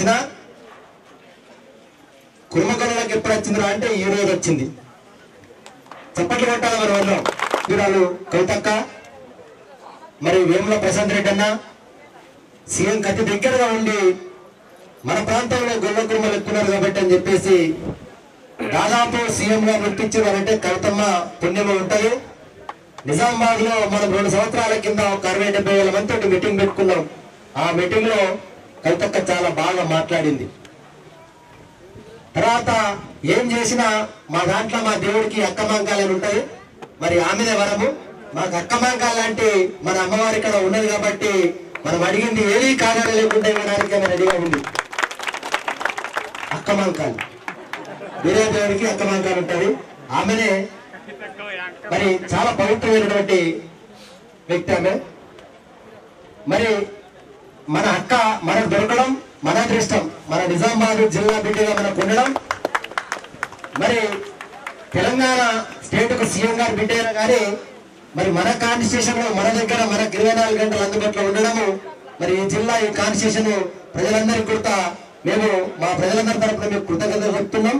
వచ్చినా కుర్మకొండలకు ఎప్పుడు వచ్చిందిరా అంటే ఈ రోజు వచ్చింది చప్పట్లు కొట్టాలి మరి వాళ్ళు వీరాలు కవితక్క మరి వేముల ప్రశాంత్ రెడ్డి అన్న సీఎం కతి దగ్గరగా ఉండి మన ప్రాంతంలో గొల్ల కుర్మలు ఎక్కున్నారు కాబట్టి అని చెప్పేసి దాదాపు సీఎం గారు గుర్తించారంటే కవితమ్మ పుణ్యమ ఉంటది నిజామాబాద్ లో మనం రెండు సంవత్సరాల కింద ఒక అరవై డెబ్బై వేల మందితో మీటింగ్ పెట్టుకున్నాం ఆ మీటింగ్ లో కవితక్క చాలా బాగా మాట్లాడింది తర్వాత ఏం చేసినా మా దాంట్లో మా దేవుడికి అక్కమాంకాలని ఉంటది మరి ఆమెదే వరము మాకు అక్కమాంకాలు లాంటి మన అమ్మవారి ఇక్కడ ఉన్నది కాబట్టి మనం అడిగింది ఏది కాదని లేకుండా ఇవ్వడానికి ఆమె రెడీగా ఉంది అక్కమాంకాలు వేరే దేవుడికి అక్కమాంకాలు ఉంటది ఆమెనే మరి చాలా పవిత్రమైనటువంటి వ్యక్తి ఆమె మరి మన అక్క మనకు దొరకడం మన అదృష్టం మన నిజామాబాద్ జిల్లా బిడ్డగా మనకు ఉండడం మరి తెలంగాణ స్టేట్ కు సీఎం గారు బిడ్డ అయినా కానీ మరి మన కాన్స్టిట్యూషన్ లో మన దగ్గర మనకు ఇరవై నాలుగు గంటలు అందుబాటులో ఉండడము మరి ఈ జిల్లా ఈ కాన్స్టిట్యూషన్ ప్రజలందరికీ కృత మేము మా ప్రజలందరి తరపున మేము కృతజ్ఞతలు చెప్తున్నాం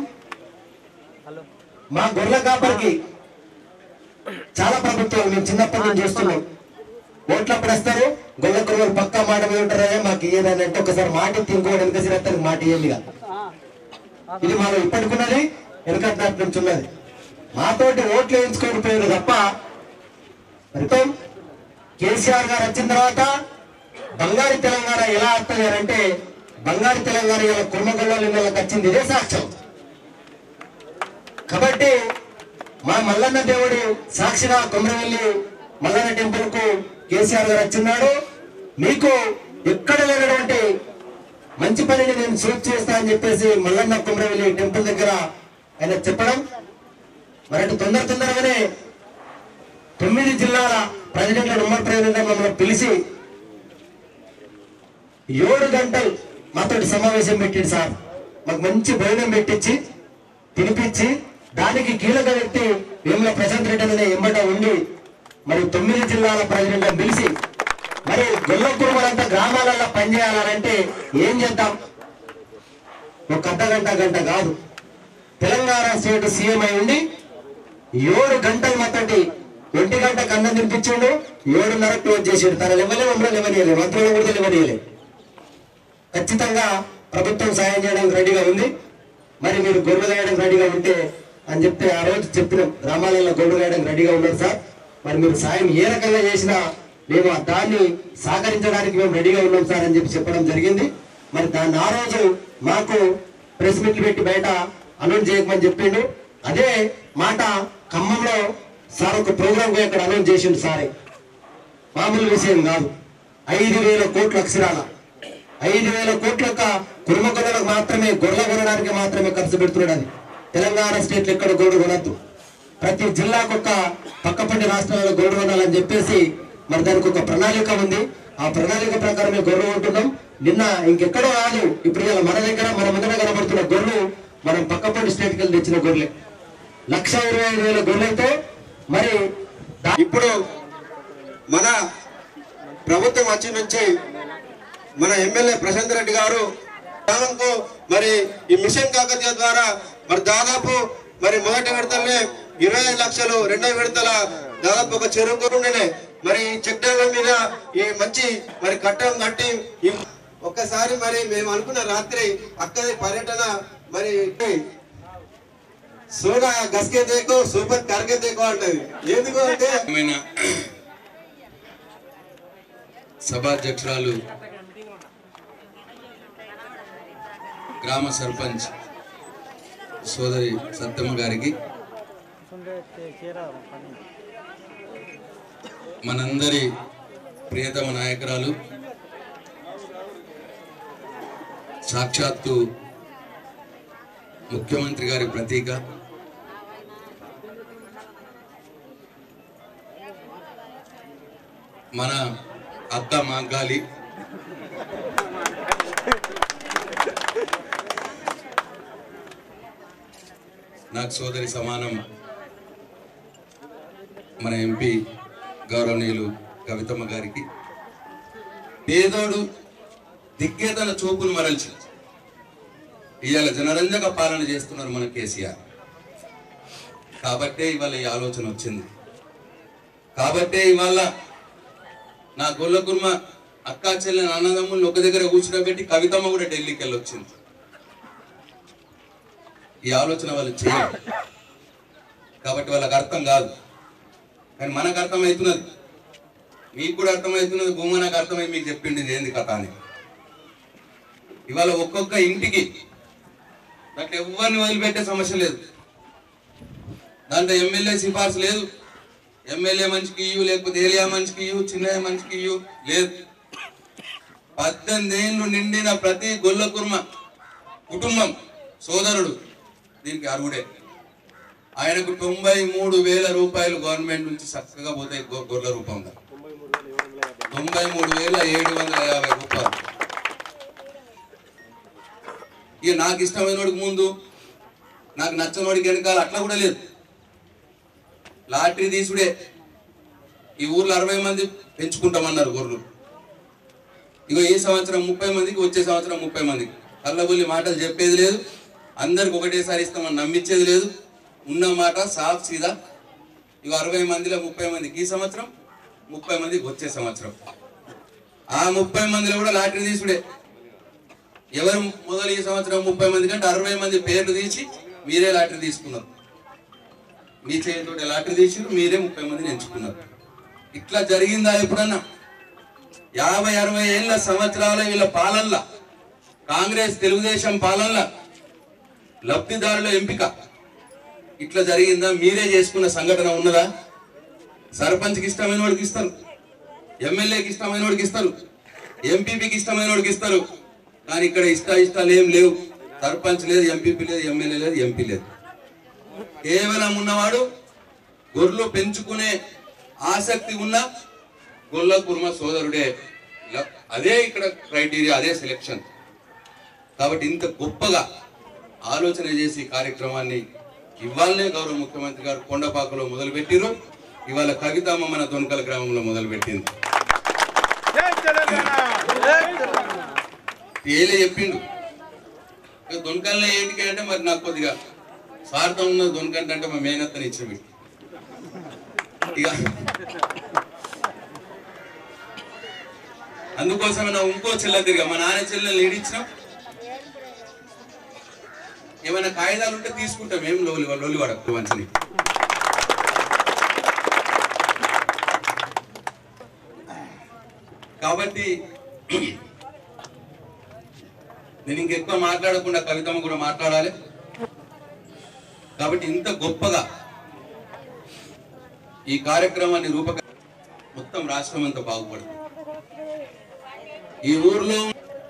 మా గొర్రెల కాపరికి చాలా ప్రభుత్వాలు మేము చిన్నప్పటి నుంచి చూస్తున్నాం ఓట్లు అప్పుడు వస్తారు గొల్ల కుర్రలు పక్కా మాట మీద ఉంటారా మాకు ఇయ్యదని అంటే ఒకసారి మాట ఇచ్చి ఇంకోటి వెనక సిరత్తానికి మాట ఇయ్యండి ఇక. ఇది మనం ఇప్పటికున్నది వెనకటి నుంచి ఉన్నది మాతోటి ఓట్లు వేయించుకొని పోయారు తప్ప క్రితం కేసీఆర్ గారు వచ్చిన తర్వాత బంగారు తెలంగాణ ఎలా వస్తుంది అని అంటే బంగారు తెలంగాణ ఇలా కుర్మగొల్లోని ఇళ్ళకి వచ్చింది ఇదే సాక్ష్యం కాబట్టి మా మల్లన్న దేవుడు సాక్షిగా కొమరవెల్లి మల్లన్న టెంపుల్ కు కేసీఆర్ గారు వచ్చిన్నాడు మీకు ఎక్కడ లేనటువంటి మంచి పనిని నేను సూట్ చేస్తా అని చెప్పేసి మల్లన్న కొమరవెల్లి టెంపుల్ దగ్గర ఆయన చెప్పడం మరి అటు తొందర తొందరగానే తొమ్మిది జిల్లాల ప్రెసిడెంట్ల ఉమ్మడి ప్రెసిడెంట్ మమ్మల్ని పిలిచి ఏడు గంటలు మాతోటి సమావేశం పెట్టింది సార్ మాకు మంచి భోజనం పెట్టించి తినిపించి దానికి కీలక వ్యక్తి వేముల ప్రశాంత్ రెడ్డి అనే ఎంబట ఉండి మరి తొమ్మిది జిల్లాల ప్రెసిడెంట్ పిలిచి మరి గొల్ల కుటుంబాలంతా గ్రామాలలో పనిచేయాలంటే ఏం చేద్దాం ఒక అర్ధ గంట గంట కాదు తెలంగాణ స్టేట్ సీఎం అయి ఉండి ఏడు గంటలు మొత్తటి ఒంటి గంట కన్నం తినిపించిండు ఏడున్నర క్లోజ్ చేసిండు తన లెవెలే మమ్మల్ని లేవనీయలే మంత్రులు కూడా లేవనీయలే ఖచ్చితంగా ప్రభుత్వం సాయం చేయడానికి రెడీగా ఉంది మరి మీరు గొర్రెలు వేయడానికి రెడీగా ఉంటే అని చెప్తే ఆ రోజు చెప్పినాం గ్రామాలలో గొర్రెలు వేయడానికి రెడీగా ఉన్నారు సార్ మరి మీరు సాయం ఏ రకంగా చేసినా మేము ఆ దాన్ని సహకరించడానికి మేము రెడీగా ఉన్నాం సార్ అని చెప్పి చెప్పడం జరిగింది మరి దాన్ని ఆ రోజు మాకు ప్రెస్ మీట్లు పెట్టి బయట అనౌన్స్ చేయకమని చెప్పిండు అదే మాట ఖమ్మంలో సార్ ఒక ప్రోగ్రామ్ ఇక్కడ అనౌన్స్ చేసిండు సారే మామూలు విషయం కాదు ఐదు వేల కోట్ల అక్షరాల ఐదు వేల కోట్ల యొక్క కుటుంబ కొనలకు మాత్రమే గొర్రెల కొనడానికి మాత్రమే ఖర్చు పెడుతున్నాడు అది తెలంగాణ స్టేట్ ఎక్కడ గొర్రెలు కొనద్దు ప్రతి జిల్లాకు ఒక పక్కపంటి రాష్ట్రాలలో గొర్రెలు కొనాలని చెప్పేసి మరి దానికి ఒక ప్రణాళిక ఉంది ఆ ప్రణాళిక ప్రకారమే గొర్రెలు కొంటున్నాం నిన్న ఇంకెక్కడో రాదు ఇప్పుడు ఇలా మన దగ్గర మన ముందర కనబడుతున్న గొర్రెలు మనం పక్కపంటి స్టేట్కి వెళ్ళి తెచ్చిన గొర్రెలే లక్ష ఇరవై ఐదు వేల గొర్రెలతో మరి దా- ఇప్పుడు మన ప్రభుత్వం వచ్చి నుంచి మన ఎమ్మెల్యే ప్రశాంత్ రెడ్డి గారు గ్రామంకు మరి ఈ మిషన్ కాకతీయ ద్వారా మరి దాదాపు మరి మొదటి విడతలనే ఇరవై ఐదు లక్షలు రెండో విడతల దాదాపు ఒక చెరువు ఉండేనే మరి ఈ చెక్ డ్యామ్ల మీద ఈ మంచి మరి కట్టం కట్టి ఈ ఒక్కసారి మరి మేము అనుకున్న రాత్రి అక్కడి పర్యటన మరి సోనా గస్కే దేకో సూపర్ కరకే దేకో అంటది ఎందుకు అంటే ముఖ్యమైన సభాధ్యక్షురాలు గ్రామ సర్పంచ్ సోదరి సత్తమ్మ గారికి మనందరి ప్రియతమ నాయకురాలు సాక్షాత్తు ముఖ్యమంత్రి గారి ప్రతీక మన అత్త మాంకాలి నాకు సోదరి సమానం మన ఎంపీ గౌరవనీయులు కవితమ్మ గారికి పేదోడు దిగ్గేతన చూపును మరల్చి ఇవాళ జనరంజక పాలన చేస్తున్నారు మన కేసీఆర్ కాబట్టే ఇవాళ ఈ ఆలోచన వచ్చింది కాబట్టే ఇవాళ నా గొల్ల కుర్మ అక్కా చెల్లెని అన్నదమ్ములు ఒక దగ్గర కూర్చునబెట్టి కవితమ్మ కూడా ఢిల్లీకి వెళ్ళొచ్చింది ఈ ఆలోచన వాళ్ళు చేయరు కాబట్టి వాళ్ళకి అర్థం కాదు కానీ మనకు అర్థమవుతున్నది మీకు కూడా అర్థమవుతున్నది భూమనకు అర్థమై మీకు చెప్పింది ఇది ఏంది కథ అని ఇవాళ ఒక్కొక్క ఇంటికి దాంట్లో ఎవరిని వదిలిపెట్టే సమస్య లేదు దాంట్లో ఎమ్మెల్యే సిఫార్సు లేదు ఎమ్మెల్యే మనిషికి ఇయ్యు లేకపోతే ఏలియా మనిషికి ఇయ్యు చిన్నయ్య మనిషికి ఇయ్యు లేదు పద్దెనిమిది ఏళ్ళు నిండిన ప్రతి గొల్ల కుర్మ కుటుంబం సోదరుడు దీనికి అర్హుడే ఆయనకు తొంభై మూడు వేల రూపాయలు గవర్నమెంట్ నుంచి చక్కగా పోతాయి గొ- గొర్రెల రూపంలో తొంభై మూడు వేల ఏడు వందల యాభై రూపాయలు ఇక నాకు ఇష్టమైనోడికి ముందు నాకు నచ్చనోడికి వెనకాల అట్లా కూడా లేదు లాటరీ తీసుడే ఈ ఊర్లో అరవై మంది పెంచుకుంటామన్నారు గొర్రెలు ఇగో ఈ సంవత్సరం ముప్పై మందికి వచ్చే సంవత్సరం ముప్పై మందికి కళ్ళబుల్లి మాటలు చెప్పేది లేదు అందరికి ఒకటేసారి ఇస్తామని నమ్మించేది లేదు ఉన్న మాట సాఫ్ సీదా ఇగో అరవై మందిలో ముప్పై మందికి ఈ సంవత్సరం ముప్పై మందికి వచ్చే సంవత్సరం ఆ ముప్పై మందిలో కూడా లాటరీ తీసుడే ఎవరు మొదలు ఈ సంవత్సరం ముప్పై మంది కంటే అరవై మంది పేర్లు తీసి మీరే లాటరీ తీసుకున్నారు మీ చేతితో లాటరీ తీసి మీరే ముప్పై మందిని ఎంచుకున్నారు ఇట్లా జరిగిందా ఎప్పుడన్నా యాభై అరవై ఏళ్ళ సంవత్సరాల వీళ్ళ పాలనల కాంగ్రెస్ తెలుగుదేశం పాలనల లబ్ధిదారుల ఎంపిక ఇట్లా జరిగిందా మీరే చేసుకున్న సంఘటన ఉన్నదా సర్పంచ్కి ఇష్టమైన వాడికి ఇస్తారు ఎమ్మెల్యేకి ఇష్టమైన వాడికి ఇస్తారు ఎంపీపీకి ఇష్టమైన వాడికి ఇస్తారు కానీ ఇక్కడ ఇష్ట ఇష్టాలు ఏం లేవు సర్పంచ్ లేదు ఎంపీపీ లేదు ఎమ్మెల్యే లేదు ఎంపీ లేదు కేవలం ఉన్నవాడు గొర్రెలు పెంచుకునే ఆసక్తి ఉన్న గొల్ల కుర్మ సోదరుడే ల- అదే ఇక్కడ క్రైటీరియా అదే సెలెక్షన్ కాబట్టి ఇంత గొప్పగా ఆలోచన చేసి ఈ కార్యక్రమాన్ని ఇవాళనే గౌరవ ముఖ్యమంత్రి గారు కొండపాకలో మొదలుపెట్టిరు ఇవాళ కవితమ్మ మన దొనకల గ్రామంలో మొదలుపెట్టింది జై తెలంగాణ ఏలే చెప్పిండు ఇక దొనకల్లో ఏంటికి అంటే మరి నాకు కొద్దిగా స్వార్థం ఉన్నది దొనకంటే అంటే మా మేనత్తని ఇచ్చిన ఇక అందుకోసమే నా ఇంకో చెల్లె తిరిగా మా నాన్న చెల్లెల్ని ఏడిచ్చినాం ఏమైనా కాగితాలు ఉంటే తీసుకుంటాం ఏం లోలి లోలి పడకు మంచిని కాబట్టి నేను ఇంకెక్కువ మాట్లాడకుండా కవితమ్మ కూడా మాట్లాడాలి కాబట్టి ఇంత గొప్పగా ఈ కార్యక్రమాన్ని రూపక మొత్తం రాష్ట్రం అంతా బాగుపడుతుంది ఈ ఊర్లో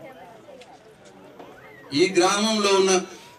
ఈ గ్రామంలో ఉన్న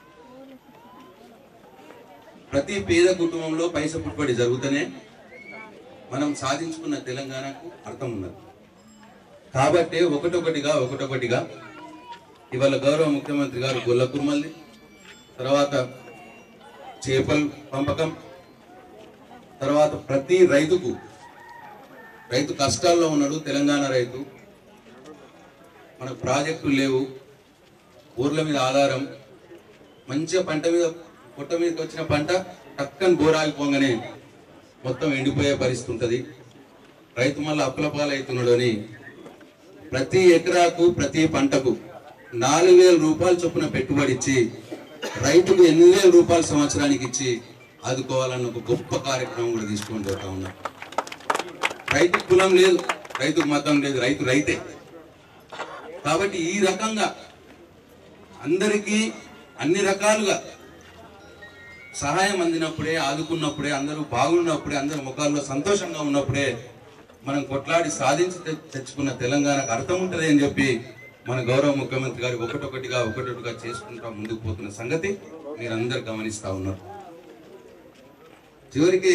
ప్రతి పేద కుటుంబంలో పైస పుట్టుబడి జరుగుతూనే మనం సాధించుకున్న తెలంగాణకు అర్థం ఉన్నది కాబట్టి ఒకటొకటిగా ఒకటొకటిగా ఇవాళ గౌరవ ముఖ్యమంత్రి గారు గొల్ల కుర్మల్ది తర్వాత చేపల పంపకం తర్వాత ప్రతి రైతుకు రైతు కష్టాల్లో ఉన్నాడు తెలంగాణ రైతు మనకు ప్రాజెక్టులు లేవు ఊర్ల మీద ఆధారం మంచిగా పంట మీద పుట్ట మీదకి వచ్చిన పంట టక్కని బోరాగిపోగానే మొత్తం ఎండిపోయే పరిస్థితి ఉంటుంది రైతు మళ్ళీ అప్పుల పాలవుతున్నాడు అని ప్రతి ఎకరాకు ప్రతి పంటకు నాలుగు వేల రూపాయల చొప్పున పెట్టుబడి ఇచ్చి రైతుకు ఎనిమిది వేల రూపాయల సంవత్సరానికి ఇచ్చి ఆదుకోవాలన్న ఒక గొప్ప కార్యక్రమం కూడా తీసుకొని పోతా ఉన్నాం రైతు కులం లేదు రైతుకు మతం లేదు రైతు రైతే కాబట్టి ఈ రకంగా అందరికీ అన్ని రకాలుగా సహాయం అందినప్పుడే ఆదుకున్నప్పుడే అందరూ బాగున్నప్పుడే అందరి ముఖాల్లో సంతోషంగా ఉన్నప్పుడే మనం కొట్లాడి సాధించి తె- తెచ్చుకున్న తెలంగాణకు అర్థం ఉంటుంది అని చెప్పి మన గౌరవ ముఖ్యమంత్రి గారు ఒకటొకటిగా ఒకటొకటిగా చేసుకుంటా ముందుకు పోతున్న సంగతి మీరందరూ గమనిస్తా ఉన్నారు చివరికి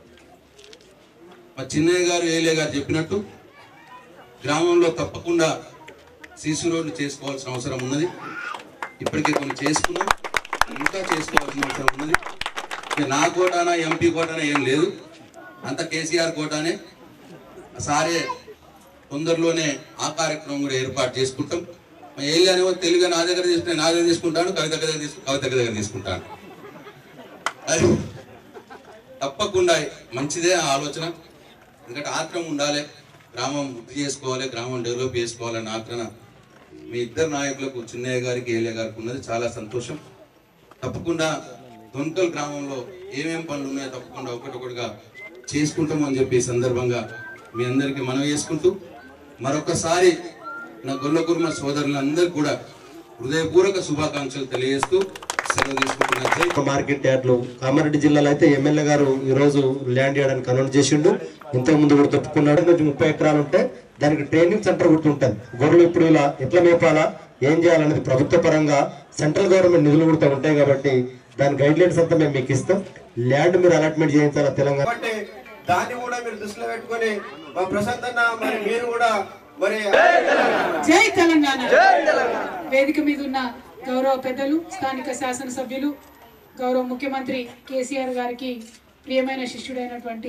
మా చిన్నయ్య గారు ఏలే గారు చెప్పినట్టు గ్రామంలో తప్పకుండా సీసీ రోడ్లు చేసుకోవాల్సిన అవసరం ఉన్నది ఇప్పటికే కొన్ని చేసుకున్నాం ఇంకా చేసుకోవాల్సిన అవసరం ఉన్నది ఇక నా కోటానా ఎంపీ కోటానా ఏం లేదు అంత కేసీఆర్ కోటానే సారే తొందరలోనే ఆ కార్యక్రమం కూడా ఏర్పాటు చేసుకుంటాం మా ఏలియానేమో తెలుగు నా దగ్గర తీసుకుంటే నా దగ్గర తీసుకుంటాను కవిత దగ్గర తీసుకు కవిత దగ్గర తీసుకుంటాను అది తప్పకుండా మంచిదే ఆ ఆలోచన ఎందుకంటే ఆత్రం ఉండాలి గ్రామం వృద్ధి చేసుకోవాలి గ్రామం డెవలప్ చేసుకోవాలన్న ఆత్రన మీ ఇద్దరు నాయకులకు చిన్నయ్య గారికి ఏలియా గారికి ఉన్నది చాలా సంతోషం తప్పకుండా దొంకల్ గ్రామంలో ఏమేం పనులు ఉన్నాయో తప్పకుండా ఒకటొకటిగా చేసుకుంటాం అని చెప్పి ఈ సందర్భంగా మీ అందరికీ మనవి చేసుకుంటూ మరొకసారి నా గొల్ల కుర్మ సోదరులందరికీ కూడా హృదయపూర్వక శుభాకాంక్షలు తెలియజేస్తూ సెలవు తీసుకుంటున్నా జై మార్కెట్ యార్డ్లు కామారెడ్డి జిల్లాలో అయితే ఎమ్మెల్యే గారు ఈ రోజు ల్యాండ్ యార్డ్ అనౌన్స్ చేసిండు ఇంతకు ముందు కూడా తప్పుకున్నాడు కొంచెం ముప్పై ఎకరాలు ఉంటే దానికి ట్రైనింగ్ సెంటర్ ఒకటి ఉంటుంది గొర్రెలు ఇప్పుడు ఇలా ఎట్లా మేపాలా ఏం చేయాలనేది ప్రభుత్వ పరంగా సెంట్రల్ గవర్నమెంట్ నిధులు కూడా ఉంటాయి కాబట్టి దాని గైడ్ లైన్స్ అంతా మేము మీకు ఇస్తాం ల్యాండ్ మీరు అలాట్మెంట్ చేయించాలా తెలంగాణ కాబట్టి దాన్ని కూడా మీరు దృష్టిలో పెట్టుకొని మా ప్రశాంత్ అన్న మరి మీరు కూడా మరి జై తెలంగాణ వేదిక మీద ఉన్న గౌరవ పెద్దలు స్థానిక శాసనసభ్యులు గౌరవ ముఖ్యమంత్రి కేసీఆర్ గారికి ప్రియమైన శిష్యుడైనటువంటి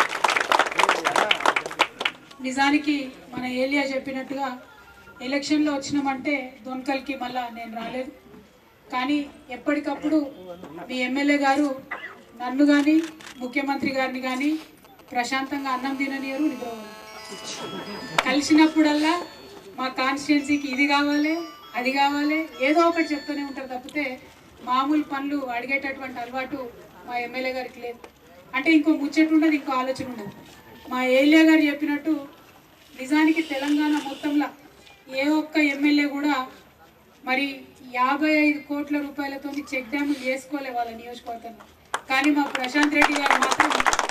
నిజానికి మన ఏలియా చెప్పినట్టుగా ఎలక్షన్లో వచ్చినామంటే దొన్కల్కి మళ్ళా నేను రాలేదు కానీ ఎప్పటికప్పుడు మీ ఎమ్మెల్యే గారు నన్ను కానీ ముఖ్యమంత్రి గారిని కానీ ప్రశాంతంగా అన్నం తిననియరు నిద్రపోరు కలిసినప్పుడల్లా మా కాన్స్టిట్యున్సీకి ఇది కావాలి అది కావాలి ఏదో ఒకటి చెప్తూనే ఉంటారు తప్పితే మామూలు పనులు అడిగేటటువంటి అలవాటు మా ఎమ్మెల్యే గారికి లేదు అంటే ఇంకో ముచ్చట ఉండదు ఇంకో ఆలోచన ఉండదు మా ఏలియా గారు చెప్పినట్టు నిజానికి తెలంగాణ మొత్తంలో ఏ ఒక్క ఎమ్మెల్యే కూడా మరి యాభై ఐదు కోట్ల రూపాయలతో చెక్ డ్యాములు చేసుకోలే వాళ్ళ నియోజకవర్గంలో కానీ మా ప్రశాంత్ రెడ్డి గారు మాత్రం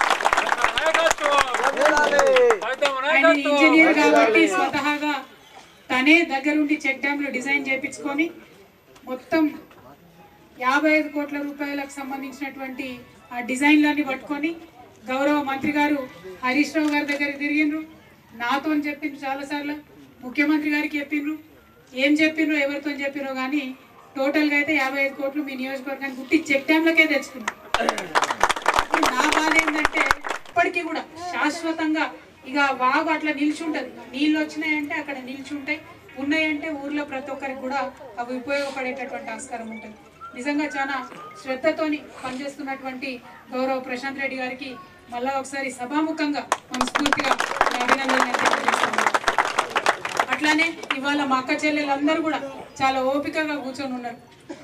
ఆయన ఇంజనీర్ కాబట్టి స్వతహాగా తనే దగ్గరుండి చెక్ డ్యామ్లు డిజైన్ చేపించుకొని మొత్తం యాభై ఐదు కోట్ల రూపాయలకు సంబంధించినటువంటి ఆ డిజైన్లన్నీ పట్టుకొని గౌరవ మంత్రి గారు హరీష్ రావు గారి దగ్గరికి తిరిగిండ్రు నాతో చెప్పిండ్రు చాలాసార్లు ముఖ్యమంత్రి గారికి చెప్పిండ్రు ఏం చెప్పిండ్రు ఎవరితో చెప్పినో కానీ టోటల్గా అయితే యాభై ఐదు కోట్లు మీ నియోజకవర్గానికి గుట్టి చెక్ డ్యామ్లకే తెచ్చుకున్నారు ఇప్పుడు నా బాధ ఏంటంటే ఇప్పటికీ కూడా శాశ్వతంగా ఇక వాగు అట్లా నిల్చుంటది నీళ్ళు వచ్చినాయంటే అక్కడ నిల్చుంటాయి ఉన్నాయంటే ఊర్లో ప్రతి ఒక్కరికి కూడా అవి ఉపయోగపడేటటువంటి ఆస్కారం ఉంటుంది నిజంగా చాలా శ్రద్ధతోని పనిచేస్తున్నటువంటి గౌరవ ప్రశాంత్ రెడ్డి గారికి మళ్ళా ఒకసారి సభాముఖంగా మనస్ఫూర్తిగా నా అభినందనలు తెలియజేస్తున్నాను అట్లానే ఇవాళ మా అక్క చెల్లెలందరూ కూడా చాలా ఓపికగా కూర్చొని ఉన్నారు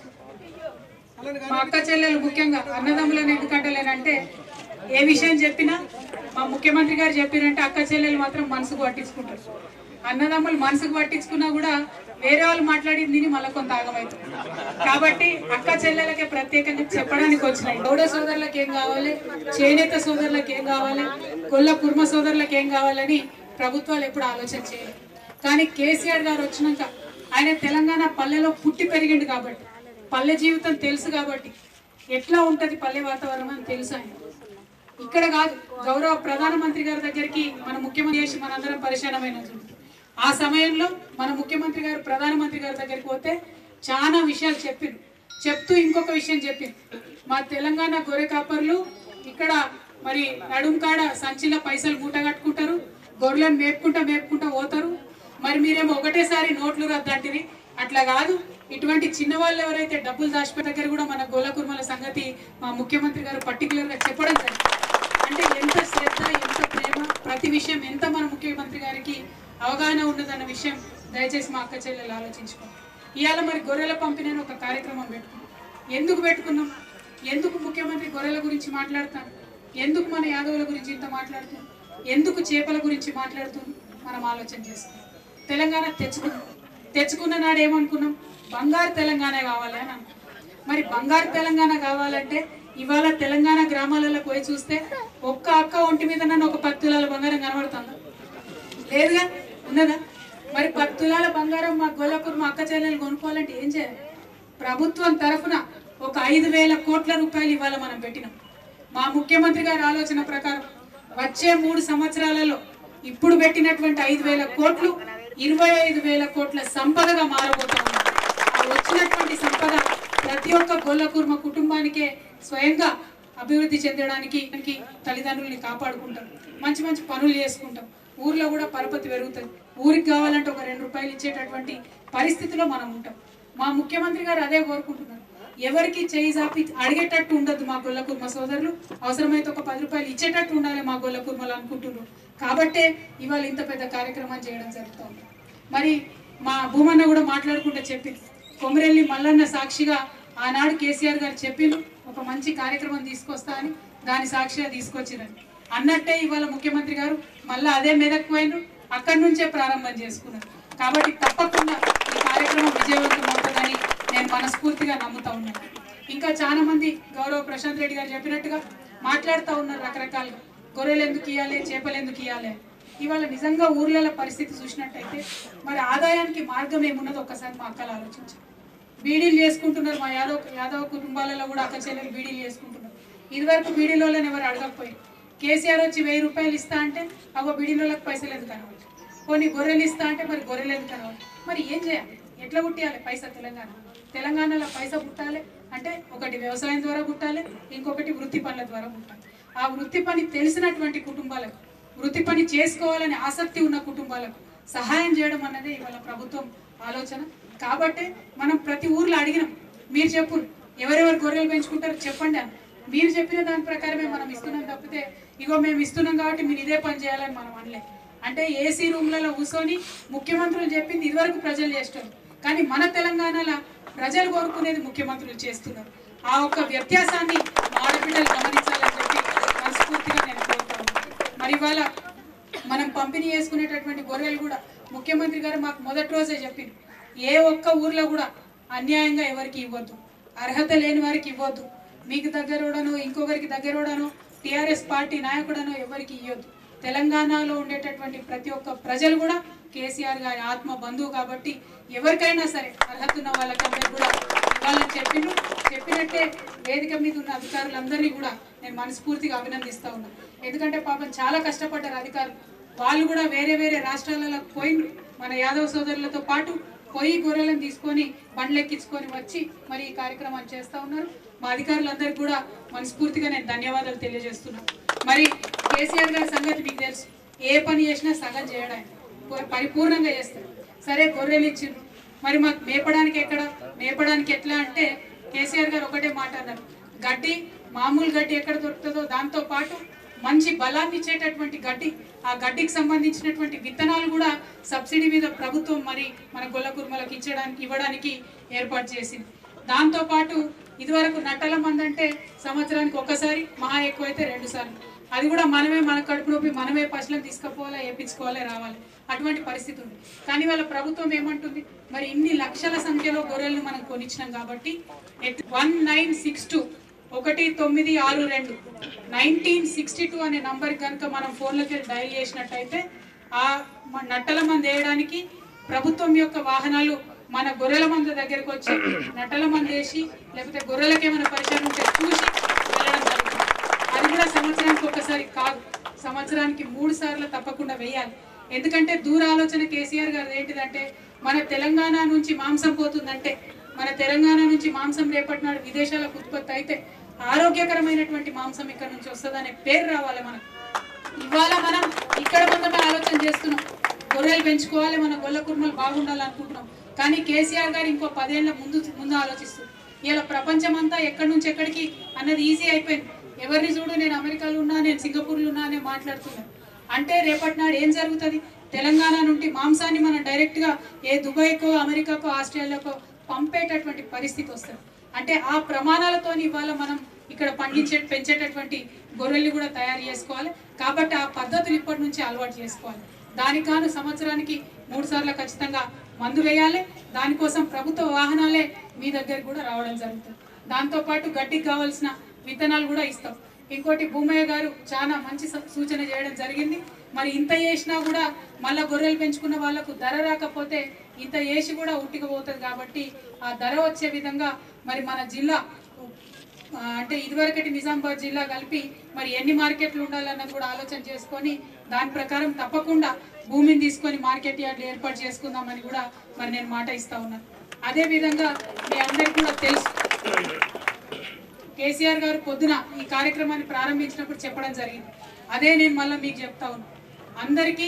మా అక్క చెల్లెలు ముఖ్యంగా అన్నదమ్ములను ఎందుకంటలేనంటే ఏ విషయం చెప్పినా మా ముఖ్యమంత్రి గారు చెప్పినంటే అక్క చెల్లెలు మాత్రం మనసుకు పట్టించుకుంటారు అన్నదమ్ములు మనసుకు పట్టించుకున్నా కూడా వేరే వాళ్ళు మాట్లాడింది విని మళ్ళీ కొంత ఆగమవుతుంది కాబట్టి అక్క చెల్లెలకే ప్రత్యేకంగా చెప్పడానికి వచ్చినాయి గౌడ సోదరులకు ఏం కావాలి చేనేత సోదరులకు ఏం కావాలి గొల్ల కుర్మ సోదరులకు ఏం కావాలని ప్రభుత్వాలు ఎప్పుడు ఆలోచన చేయాలి కానీ కేసీఆర్ గారు వచ్చినాక ఆయన తెలంగాణ పల్లెలో పుట్టి పెరిగిండు కాబట్టి పల్లె జీవితం తెలుసు కాబట్టి ఎట్లా ఉంటది పల్లె వాతావరణం అని తెలుసు ఆయన ఇక్కడ కాదు గౌరవ ప్రధానమంత్రి గారి దగ్గరికి మన ముఖ్యమంత్రి చేసి మనందరం పరిశానమైన ఆ సమయంలో మన ముఖ్యమంత్రి గారు ప్రధానమంత్రి గారి దగ్గరికి పోతే చాలా విషయాలు చెప్పిండు చెప్తూ ఇంకొక విషయం చెప్పింది మా తెలంగాణ గొర్రె కాపర్లు ఇక్కడ మరి నడుం కాడ సంచిలో పైసలు మూట కట్టుకుంటారు గొర్రెలను మేపుకుంటా మేపుకుంటా పోతారు మరి మీరేమో ఒకటేసారి నోట్లు రద్దంటివి అట్లా కాదు ఇటువంటి చిన్న వాళ్ళు ఎవరైతే డబ్బులు దాచిపెట్టే దగ్గర కూడా మన గోల కుర్మల సంగతి మా ముఖ్యమంత్రి గారు పర్టికులర్ గా చెప్పడం జరిగింది అంటే ఎంత శ్రద్ధ ఎంత ప్రేమ ప్రతి విషయం ఎంత మన ముఖ్యమంత్రి గారికి అవగాహన ఉన్నదన్న విషయం దయచేసి మా అక్క చెల్లెలు ఆలోచించుకోండి ఇవాళ మరి గొర్రెల పంపిణీ ఒక కార్యక్రమం పెట్టుకున్నాం ఎందుకు పెట్టుకున్నాం ఎందుకు ముఖ్యమంత్రి గొర్రెల గురించి మాట్లాడతాను ఎందుకు మన యాదవుల గురించి ఇంత మాట్లాడుతున్నాం ఎందుకు చేపల గురించి మాట్లాడుతున్నాం మనం ఆలోచన చేసుకున్నాం తెలంగాణ తెచ్చుకున్నాం తెచ్చుకున్న నాడు ఏమనుకున్నాం బంగారు తెలంగాణ కావాలి అని అనుకున్నాం మరి బంగారు తెలంగాణ కావాలంటే ఇవాళ తెలంగాణ గ్రామాలలో పోయి చూస్తే ఒక్క అక్క ఒంటి మీద నన్ను ఒక పది తులాల బంగారం కనబడుతుందా లేదుగా ఉన్నదా మరి పది తులాల బంగారం మా గోలకూరు మా అక్క చెల్లెలు కొనుక్కోవాలంటే ఏం చేయాలి ప్రభుత్వం తరఫున ఒక ఐదు వేల కోట్ల రూపాయలు ఇవాళ మనం పెట్టినాం మా ముఖ్యమంత్రి గారి ఆలోచన ప్రకారం వచ్చే మూడు సంవత్సరాలలో ఇప్పుడు పెట్టినటువంటి ఐదు వేల కోట్లు ఇరవై ఐదు వేల కోట్ల సంపదగా మారబోతా ఉంది ఆ వచ్చినటువంటి సంపద ప్రతి ఒక్క గొల్లకూర్మ కుటుంబానికే స్వయంగా అభివృద్ధి చెందడానికి దానికి తల్లిదండ్రుల్ని కాపాడుకుంటాం మంచి మంచి పనులు చేసుకుంటాం ఊర్లో కూడా పరపతి పెరుగుతుంది ఊరికి కావాలంటే ఒక రెండు రూపాయలు ఇచ్చేటటువంటి పరిస్థితిలో మనం ఉంటాం మా ముఖ్యమంత్రి గారు అదే కోరుకుంటున్నారు ఎవరికి చేయి చాపి అడిగేటట్టు ఉండదు మా గొల్ల కుర్మ సోదరులు అవసరమైతే ఒక పది రూపాయలు ఇచ్చేటట్టు ఉండాలి మా గొల్ల కుర్మలు అనుకుంటున్నారు కాబట్టే ఇవాళ ఇంత పెద్ద కార్యక్రమం చేయడం జరుగుతుంది మరి మా భూమన్న కూడా మాట్లాడుకుంటే చెప్పింది కొమరెల్లి మల్లన్న సాక్షిగా ఆనాడు కేసీఆర్ గారు చెప్పిండు ఒక మంచి కార్యక్రమం తీసుకొస్తా అని దాని సాక్షిగా తీసుకొచ్చిరని అన్నట్టే ఇవాళ ముఖ్యమంత్రి గారు మళ్ళీ అదే మెదక్ పోయినరు అక్కడి నుంచే ప్రారంభం చేసుకున్నారు కాబట్టి తప్పకుండా ఈ కార్యక్రమం విజయవంతం అవుతుందని నేను మనస్ఫూర్తిగా నమ్ముతా ఉన్నాను ఇంకా చాలా మంది గౌరవ ప్రశాంత్ రెడ్డి గారు చెప్పినట్టుగా మాట్లాడుతూ ఉన్నారు రకరకాలుగా గొర్రెలు ఎందుకు ఇవ్వాలి చేపలు ఎందుకు ఇవ్వాలి అని. ఇవాళ నిజంగా ఊర్లలో పరిస్థితి చూసినట్టయితే మరి ఆదాయానికి మార్గం ఏమున్నదో ఒక్కసారి మా అక్కలు ఆలోచించారు బీడీలు చేసుకుంటున్నారు మా యాదవ్ యాదవ్ కుటుంబాలలో కూడా అక్క చెల్లెలు బీడీలు చేసుకుంటున్నారు ఇదివరకు బీడీలోనే ఎవరు అడగకపోయారు కేసీఆర్ వచ్చి వెయ్యి రూపాయలు ఇస్తా అంటే అగో బీడీలోకి పైసలు ఎందుకు అనవాలి కొన్ని గొర్రెలు ఇస్తా అంటే మరి గొర్రెలు ఎందుకు అనవాలి మరి ఏం చేయాలి ఎట్లా పుట్టియాలి పైసా తెలంగాణ తెలంగాణలో పైసా పుట్టాలి అంటే ఒకటి వ్యవసాయం ద్వారా పుట్టాలి ఇంకొకటి వృత్తి పనుల ద్వారా పుట్టాలి ఆ వృత్తి పని తెలిసినటువంటి కుటుంబాలకు వృత్తి పని చేసుకోవాలని ఆసక్తి ఉన్న కుటుంబాలకు సహాయం చేయడం అన్నదే ఇవాళ ప్రభుత్వం ఆలోచన కాబట్టి మనం ప్రతి ఊర్లో అడిగినాం మీరు చెప్పు ఎవరెవరు గొర్రెలు పెంచుకుంటారో చెప్పండి అని మీరు చెప్పిన దాని ప్రకారమే మనం ఇస్తున్నాం తప్పితే ఇగో మేము ఇస్తున్నాం కాబట్టి మీరు ఇదే పని చేయాలని మనం అనలే అంటే ఏసీ రూమ్లలో కూర్చొని ముఖ్యమంత్రులు చెప్పింది ఇదివరకు ప్రజలు చేస్తారు కానీ మన తెలంగాణలో ప్రజలు కోరుకునేది ముఖ్యమంత్రులు చేస్తున్నారు ఆ ఒక్క వ్యత్యాసాన్ని మా ఆడబిడ్డలు గమనించాలని చెప్పి మనస్ఫూర్తిగా నేను కోరుతాను మరి ఇవాళ మనం పంపిణీ చేసుకునేటటువంటి గొర్రెలు కూడా ముఖ్యమంత్రి గారు మాకు మొదటి రోజే చెప్పింది ఏ ఒక్క ఊర్లో కూడా అన్యాయంగా ఎవరికి ఇవ్వద్దు అర్హత లేని వారికి ఇవ్వద్దు మీకు దగ్గరోడనో ఇంకొకరికి దగ్గరోడనో టిఆర్ఎస్ పార్టీ నాయకుడనో ఎవరికి ఇవ్వద్దు తెలంగాణలో ఉండేటటువంటి ప్రతి ఒక్క ప్రజలు కూడా కేసీఆర్ గారి ఆత్మ బంధువు కాబట్టి ఎవరికైనా సరే అర్హత ఉన్న వాళ్ళకందరూ కూడా ఇవ్వాలని చెప్పిండ్రు చెప్పినట్టే వేదిక మీద ఉన్న అధికారులందరినీ కూడా నేను మనస్ఫూర్తిగా అభినందిస్తా ఉన్నాను ఎందుకంటే పాపం చాలా కష్టపడ్డారు అధికారులు వాళ్ళు కూడా వేరే వేరే రాష్ట్రాలలో పోయిండ్రు మన యాదవ్ సోదరులతో పాటు పోయి గొర్రెలను తీసుకొని బండ్లెక్కించుకొని వచ్చి మరి ఈ కార్యక్రమాన్ని చేస్తా ఉన్నారు మా అధికారులందరికీ కూడా మనస్ఫూర్తిగా నేను ధన్యవాదాలు తెలియజేస్తున్నాను మరి కేసీఆర్ గారి సంగతి మీకు తెలుసు ఏ పని చేసినా సగం చేయడానికి పరిపూర్ణంగా చేస్తారు సరే గొర్రెలు ఇచ్చిండ్రు మరి మాకు మేపడానికి ఎక్కడ మేపడానికి ఎట్లా అంటే కేసీఆర్ గారు ఒకటే మాట అన్నారు గడ్డి మామూలు గడ్డి ఎక్కడ దొరుకుతుందో దాంతో పాటు మంచి బలాన్ని ఇచ్చేటటువంటి గడ్డి ఆ గడ్డికి సంబంధించినటువంటి విత్తనాలు కూడా సబ్సిడీ మీద ప్రభుత్వం మరి మన గొల్ల కుర్మలకు ఇచ్చడానికి ఇవ్వడానికి ఏర్పాటు చేసింది దాంతో పాటు ఇదివరకు నట్టల మంది అంటే సంవత్సరానికి ఒకసారి మహా ఎక్కువైతే రెండు సార్లు అది కూడా మనమే మన కడుపు నొప్పి మనమే పశువులను తీసుకుపోవాలా వేపించుకోవాలి రావాలి అటువంటి పరిస్థితి ఉంది కానీ వాళ్ళ ప్రభుత్వం ఏమంటుంది మరి ఇన్ని లక్షల సంఖ్యలో గొర్రెలను మనం కొనిచ్చినాం కాబట్టి వన్ నైన్ సిక్స్ టూ ఒకటి తొమ్మిది ఆరు రెండు నైన్టీన్ సిక్స్టీ టూ అనే నంబర్ కనుక మనం ఫోన్లోకి వెళ్ళి డయల్ చేసినట్టయితే ఆ మ- నట్టల మంది వేయడానికి ప్రభుత్వం యొక్క వాహనాలు మన గొర్రెల మంద దగ్గరకు వచ్చి నట్టల మంది వేసి లేకపోతే గొర్రెలకి ఏమైనా పరిచయం ఉంటే చూసి వెళ్ళడం జరుగుతుంది అది కూడా సంవత్సరానికి ఒకసారి కాదు సంవత్సరానికి మూడు సార్లు తప్పకుండా వేయాలి ఎందుకంటే దూర ఆలోచన కేసీఆర్ గారు ఏంటిదంటే మన తెలంగాణ నుంచి మాంసం పోతుందంటే మన తెలంగాణ నుంచి మాంసం రేపటి నాడు విదేశాలకు ఉత్పత్తి అయితే ఆరోగ్యకరమైనటువంటి మాంసం ఇక్కడ నుంచి వస్తుందనే పేరు రావాలి మనకు ఇవాళ మనం ఇక్కడ కొంతమంది ఆలోచన చేస్తున్నాం గొర్రెలు పెంచుకోవాలి మన గొల్ల కుర్మలు బాగుండాలి అనుకుంటున్నాం కానీ కేసీఆర్ గారు ఇంకో పదేళ్ల ముందు ముందు ఆలోచిస్తారు ఇలా ప్రపంచం అంతా ఎక్కడి నుంచి ఎక్కడికి అన్నది ఈజీ అయిపోయింది ఎవరిని చూడు నేను అమెరికాలో ఉన్నా నేను సింగపూర్లో ఉన్నా అని మాట్లాడుతున్నాను అంటే రేపటి నాడు ఏం జరుగుతుంది తెలంగాణ నుండి మాంసాన్ని మనం డైరెక్ట్గా ఏ దుబాయ్కో అమెరికాకో ఆస్ట్రేలియాకో పంపేటటువంటి పరిస్థితి వస్తుంది అంటే ఆ ప్రమాణాలతో ఇవాళ మనం ఇక్కడ పండించే పెంచేటటువంటి గొర్రెల్ని కూడా తయారు చేసుకోవాలి కాబట్టి ఆ పద్ధతులు ఇప్పటి నుంచి అలవాటు చేసుకోవాలి దానికి గాను సంవత్సరానికి మూడు సార్లు ఖచ్చితంగా మందు వేయాలి దానికోసం ప్రభుత్వ వాహనాలే మీ దగ్గరికి కూడా రావడం జరుగుతుంది దాంతోపాటు గడ్డికి కావాల్సిన విత్తనాలు కూడా ఇస్తాం ఇంకోటి భూమయ్య గారు చాలా మంచి స- సూచన చేయడం జరిగింది మరి ఇంత చేసినా కూడా మళ్ళా గొర్రెలు పెంచుకున్న వాళ్ళకు ధర రాకపోతే ఇంత వేసి కూడా ఉట్టిగా పోతుంది కాబట్టి ఆ ధర వచ్చే విధంగా మరి మన జిల్లా ఆ, అంటే ఇదివరకటి నిజామాబాద్ జిల్లా కలిపి మరి ఎన్ని మార్కెట్లు ఉండాలన్నది కూడా ఆలోచన చేసుకొని దాని ప్రకారం తప్పకుండా భూమిని తీసుకొని మార్కెట్ యార్డ్లు ఏర్పాటు చేసుకుందామని కూడా మరి నేను మాట ఇస్తా ఉన్నాను అదే విధంగా మీ అందరికీ కూడా తెలుసు కేసీఆర్ గారు పొద్దున ఈ కార్యక్రమాన్ని ప్రారంభించినప్పుడు చెప్పడం జరిగింది అదే నేను మళ్ళీ మీకు చెప్తా ఉన్నాను అందరికీ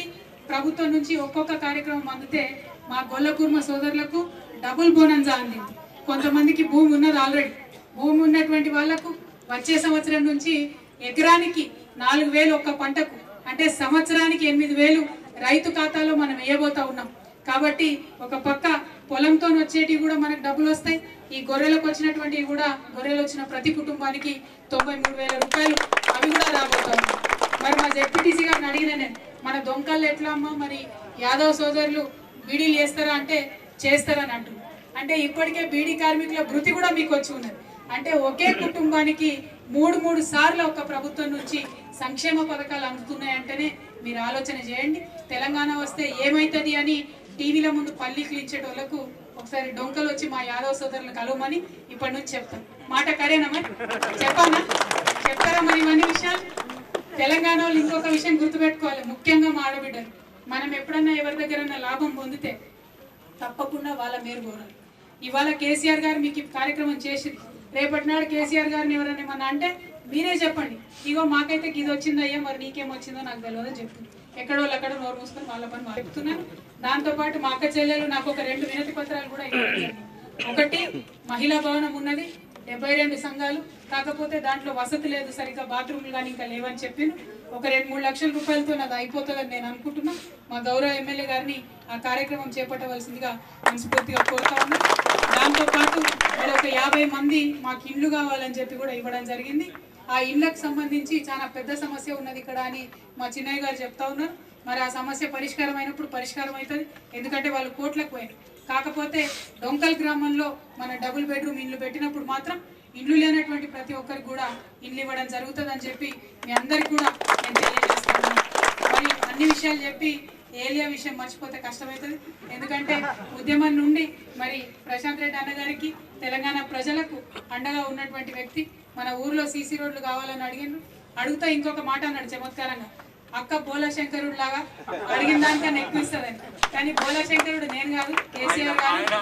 ప్రభుత్వం నుంచి ఒక్కొక్క కార్యక్రమం అందితే మా గొల్ల కుర్మ సోదరులకు డబుల్ బోనన్జా అందింది కొంతమందికి భూమి ఉన్నది ఆల్రెడీ భూమి ఉన్నటువంటి వాళ్లకు వచ్చే సంవత్సరం నుంచి ఎకరానికి నాలుగు వేలు ఒక్క పంటకు అంటే సంవత్సరానికి ఎనిమిది వేలు రైతు ఖాతాలో మనం వేయబోతా ఉన్నాం కాబట్టి ఒక పక్క పొలంతో వచ్చేటివి కూడా మనకు డబ్బులు వస్తాయి ఈ గొర్రెలకు వచ్చినటువంటివి కూడా గొర్రెలు వచ్చిన ప్రతి కుటుంబానికి తొంభై మూడు వేల రూపాయలు అవి కూడా రాబోతా ఉన్నాయి మరి మా జెడ్పీటీసీ గారిని అడిగిన నేను మన దొంకలు ఎట్లా అమ్మా మరి యాదవ్ సోదరులు బీడీలు చేస్తారా అంటే చేస్తారని అంటున్నారు అంటే ఇప్పటికే బీడీ కార్మికుల భృతి కూడా మీకు వచ్చి ఉన్నది అంటే ఒకే కుటుంబానికి మూడు మూడు సార్లు ఒక ప్రభుత్వం నుంచి సంక్షేమ పథకాలు అందుతున్నాయంటేనే మీరు ఆలోచన చేయండి తెలంగాణ వస్తే ఏమైతుంది అని టీవీల ముందు పల్లి క్లించేటోళ్లకు ఒకసారి డొంకలు వచ్చి మా యాదవ్ సోదరులు కలవమని ఇప్పటి నుంచి చెప్తాం మాట కరేనా మరి చెప్పానా చెప్తారా మరి ఇవన్నీ విషయాలు తెలంగాణ వాళ్ళు ఇంకొక విషయం గుర్తుపెట్టుకోవాలి ముఖ్యంగా మా ఆడబిడ్డలు మనం ఎప్పుడన్నా ఎవరి దగ్గర లాభం పొందితే తప్పకుండా వాళ్ళ మేలు కోరాలి ఇవాళ కేసీఆర్ గారు మీకు ఈ కార్యక్రమం చేసింది రేపటి నాడు కేసీఆర్ గారిని ఎవరైనా ఏమన్నా అంటే మీరే చెప్పండి ఇగో మాకైతే ఇది వచ్చిందయ్యా మరి నీకేం వచ్చిందో నాకు తెలియదో చెప్పు ఎక్కడో వాళ్ళు అక్కడ నోరు మూసుకొని వాళ్ళ పని వాళ్ళు చెప్తున్నాను దాంతోపాటు మా అక్క చెల్లెలు నాకు ఒక రెండు వినతి పత్రాలు కూడా ఇవ్వడం జరిగింది. ఒకటి మహిళా భవనం ఉన్నది డెబ్బై రెండు సంఘాలు కాకపోతే దాంట్లో వసతి లేదు సరిగ్గా బాత్రూమ్లు కానీ ఇంకా లేవని చెప్పిండు ఒక రెండు మూడు లక్షల రూపాయలతో అది అయిపోతుందని నేను అనుకుంటున్నా మా గౌరవ ఎమ్మెల్యే గారిని ఆ కార్యక్రమం చేపట్టవలసిందిగా మనస్ఫూర్తిగా కోరుతా ఉన్నా దాంతో పాటు మరి ఒక యాభై మంది మాకు ఇండ్లు కావాలని చెప్పి కూడా ఇవ్వడం జరిగింది ఆ ఇళ్లకు సంబంధించి చాలా పెద్ద సమస్య ఉన్నది ఇక్కడ అని మా చిన్నయ్య గారు చెప్తా ఉన్నారు మరి ఆ సమస్య పరిష్కారం అయినప్పుడు పరిష్కారం అవుతుంది ఎందుకంటే వాళ్ళు కోట్లకు పోయారు కాకపోతే డొంకల్ గ్రామంలో మన డబుల్ బెడ్రూమ్ ఇండ్లు పెట్టినప్పుడు మాత్రం ఇండ్లు లేనటువంటి ప్రతి ఒక్కరికి కూడా ఇండ్లు ఇవ్వడం జరుగుతుందని చెప్పి మీ అందరికి కూడా నేను తెలియజేస్తున్నాను మరి అన్ని విషయాలు చెప్పి ఏలియా విషయం మర్చిపోతే కష్టమవుతుంది ఎందుకంటే ఉద్యమం నుండి మరి ప్రశాంత్ రెడ్డి అన్నగారికి తెలంగాణ ప్రజలకు అండగా ఉన్నటువంటి వ్యక్తి మన ఊర్లో సీసీ రోడ్లు కావాలని అడిగిండ్రు అడుగుతా ఇంకొక మాట అన్నాడు చమత్కారంగా అక్క బోలా శంకరుడు లాగా అడిగిన దానికన్నా ఎక్కువ ఇస్తుందని కానీ బోలా శంకరుడు నేను కాదు కేసీఆర్ గారు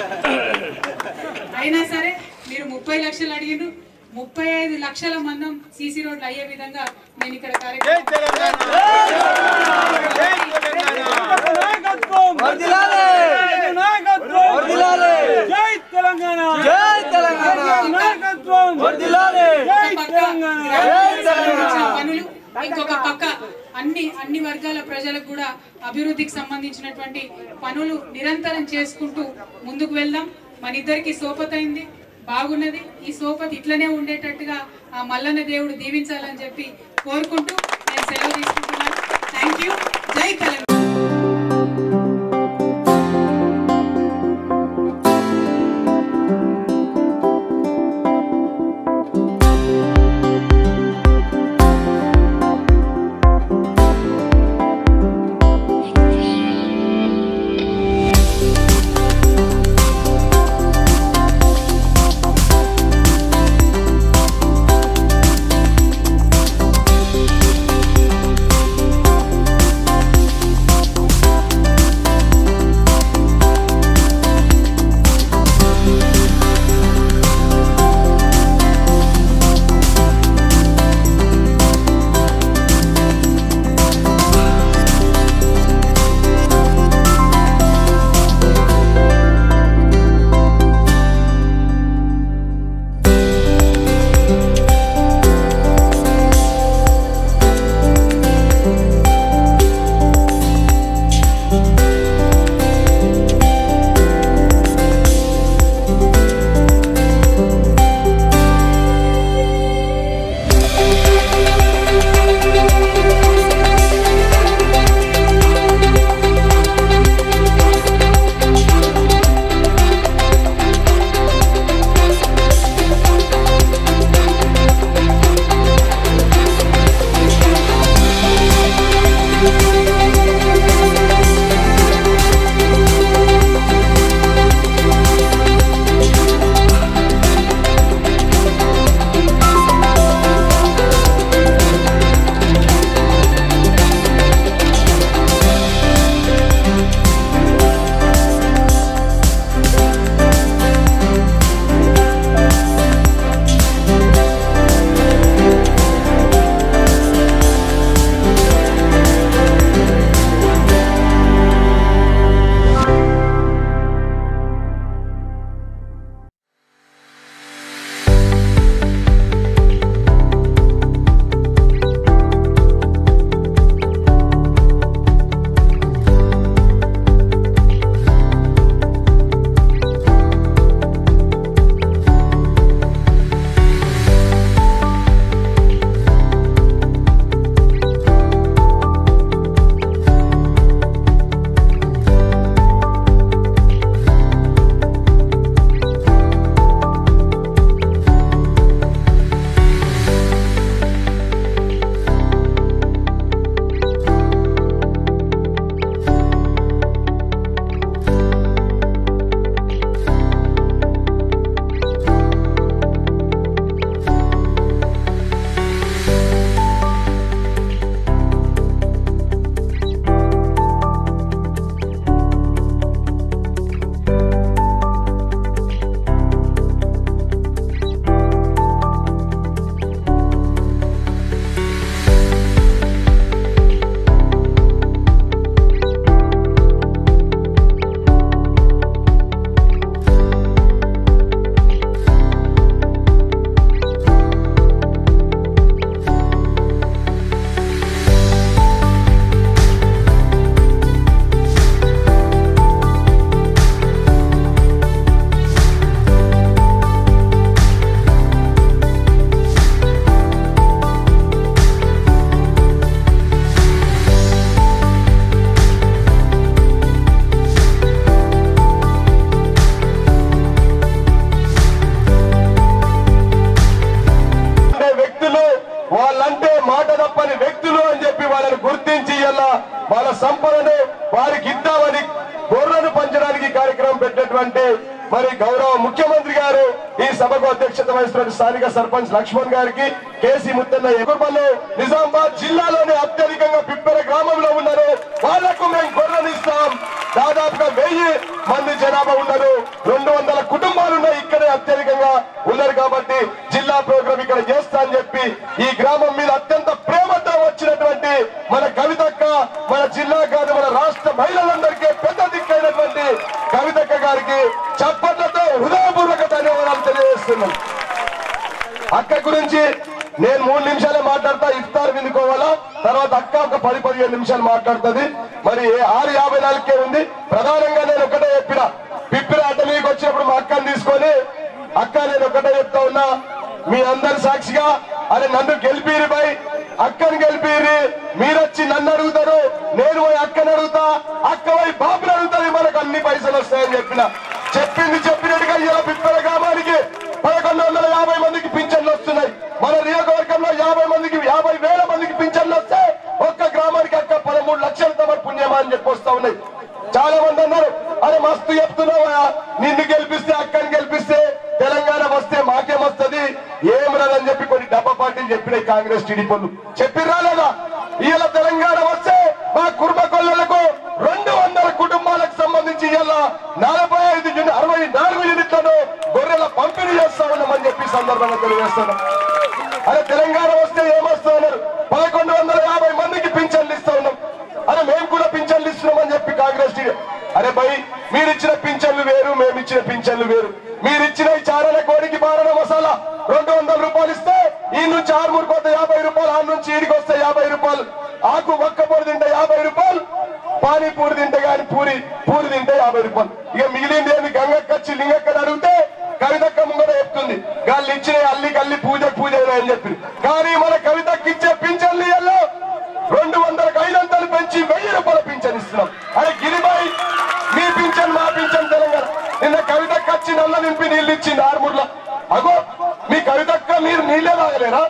అయినా సరే మీరు ముప్పై లక్షలు అడిగిండ్రు ముప్పై ఐదు లక్షల మందం సీసీ రోడ్లు అయ్యే విధంగా నేను ఇక్కడ కార్యక్రమం జై తెలంగాణ జై తెలంగాణ పనులు ఇంకొక పక్క అన్ని అన్ని వర్గాల ప్రజలకు కూడా అభివృద్ధికి సంబంధించినటువంటి పనులు నిరంతరం చేసుకుంటూ ముందుకు వెళ్దాం మన ఇద్దరికి సోపత అయింది బాగున్నది ఈ సోపతి ఇట్లనే ఉండేటట్టుగా ఆ మల్లన్న దేవుడు దీవించాలని చెప్పి కోరుకుంటూ నేను సెలవు తీసుకుంటున్నాను థ్యాంక్ యూ జై తెలంగాణ Thank సంపదను వారికి ఇద్దామని గొర్రెను పంచడానికి ఈ కార్యక్రమం పెట్టినటువంటి మరి గౌరవ ముఖ్యమంత్రి గారు ఈ సభకు అధ్యక్షత వహిస్తున్న స్థానిక సర్పంచ్ లక్ష్మణ్ గారికి కేసీ ముత్తన్న ఎగుర్మల్లు నిజామాబాద్ జిల్లాలోనే అత్యధికంగా పిప్పెర గ్రామంలో ఉన్నారు వాళ్లకు మేము గొర్రెలు ఇస్తాం దాదాపుగా వెయ్యి మంది జనాభా ఉన్నారు రెండు వందల కుటుంబాలు ఉన్నాయి ఇక్కడే అత్యధికంగా ఉన్నారు కాబట్టి జిల్లా ప్రోగ్రాం ఇక్కడ చేస్తా అని చెప్పి ఈ గ్రామం మీద అత్యంత ప్రేమతో వచ్చినటువంటి మన కవితక్క మన జిల్లా కాదు మన రాష్ట్ర మహిళలందరికీ పెద్ద దిక్కైనటువంటి కవితక్క గారికి చప్పట్లతో హృదయపూర్వక ధన్యవాదాలు తెలియజేస్తున్నాం అక్క గురించి నేను మూడు నిమిషాలే మాట్లాడతా ఇఫ్తార్ వినుకోవాలా తర్వాత అక్క ఒక పది పదిహేను నిమిషాలు మాట్లాడుతుంది మరి ఏ ఆరు యాభై నాలుగుకే ఉంది ప్రధానంగా నేను ఒకటే చెప్పిన పిప్పిర అటవీకి వచ్చినప్పుడు మా అక్కని తీసుకొని అక్క నేను ఒకటే చెప్తా ఉన్నా మీ అందరి సాక్షిగా అరే నన్ను గెలిపిరి బై అక్కని గెలిపిరి మీరొచ్చి నన్ను అడుగుతారు నేను పోయి అక్కని అడుగుతా అక్క పోయి బాబుని అడుగుతారు మనకు అన్ని పైసలు వస్తాయని చెప్పిన చెప్పింది చెప్పినట్టుగా ఇలా పిప్పల గ్రామానికి పదకొండు వందల యాభై మందికి పింఛన్లు వస్తున్నాయి మన నియోజకవర్గంలో యాభై మందికి యాభై వేల మందికి పింఛన్లు వస్తే ఒక్క గ్రామానికి అక్క పదమూడు లక్షల తమ పుణ్యమా అని చెప్పి వస్తా ఉన్నాయి చాలా మంది అన్నారు అరే మస్తు చెప్తున్నావా నిన్ను గెలిపిస్తే అక్కని గెలిపిస్తే తెలంగాణ వస్తే మాకేం వస్తుంది ఏం రాదని చెప్పి కొన్ని డబ్బా పార్టీలు చెప్పినాయి కాంగ్రెస్ టీడీపీలు చెప్పిర్రా లేదా ఇవాళ తెలంగాణ వస్తే మా కుర్మ కొల్లలకు రెండు వందల కుటుంబాలకు సంబంధించి ఇవాళ నలభై ఐదు యూని- అరవై నాలుగు యూనిట్లను గొర్రెల పంపిణీ చేస్తా ఉన్నామని చెప్పి ఈ సందర్భంగా తెలియజేస్తున్నాం అరే తెలంగాణ వస్తే ఏమొస్తా ఉన్నారు పదకొండు వందల యాభై మందికి పింఛన్లు ఇస్తా ఉన్నాం అరే మేము కూడా పింఛన్లు ఇస్తున్నామని చెప్పి కాంగ్రెస్ టీ- అరే భయ్ మీరు ఇచ్చిన పింఛన్లు వేరు మేము ఇచ్చిన పింఛన్లు వేరు మీరు ఇచ్చిన ఈ చారణ కోడికి బారణ మసాలా రెండు వందల రూపాయలు ఇస్తే ఈ నుంచి ఆరుమూరు కొత్త యాభై రూపాయలు ఆ నుంచి ఈడికి వస్తే యాభై రూపాయలు ఆకు ఒక్క పొడి తింటే యాభై రూపాయలు పానీపూరి తింటే గాని పూరి పూరి తింటే యాభై రూపాయలు ఇక మిగిలింది ఏమి గంగక్కచ్చి లింగక్కని అడిగితే కవితక్క ముంగడ చెప్తుంది గాళ్ళు ఇచ్చిన అల్లి కల్లి పూజ పూజ అని చెప్పి కానీ మన కవితకి ఇచ్చే పింఛన్లు ఇయ్యాలో రెండు వందలకు ఐదంతలు పెంచి వెయ్యి రూపాయల పింఛన్ ఇస్తున్నాం అరే గిరిబాయి మీ పింఛన్ మా పింఛన్ తెలంగాణ నిన్న కవితక్క వచ్చి నల్ల నింపి నీళ్ళు ఇచ్చింది ఆరుమూర్ల అగో మీ కవితక్క మీరు నీళ్ళే తాగలేరా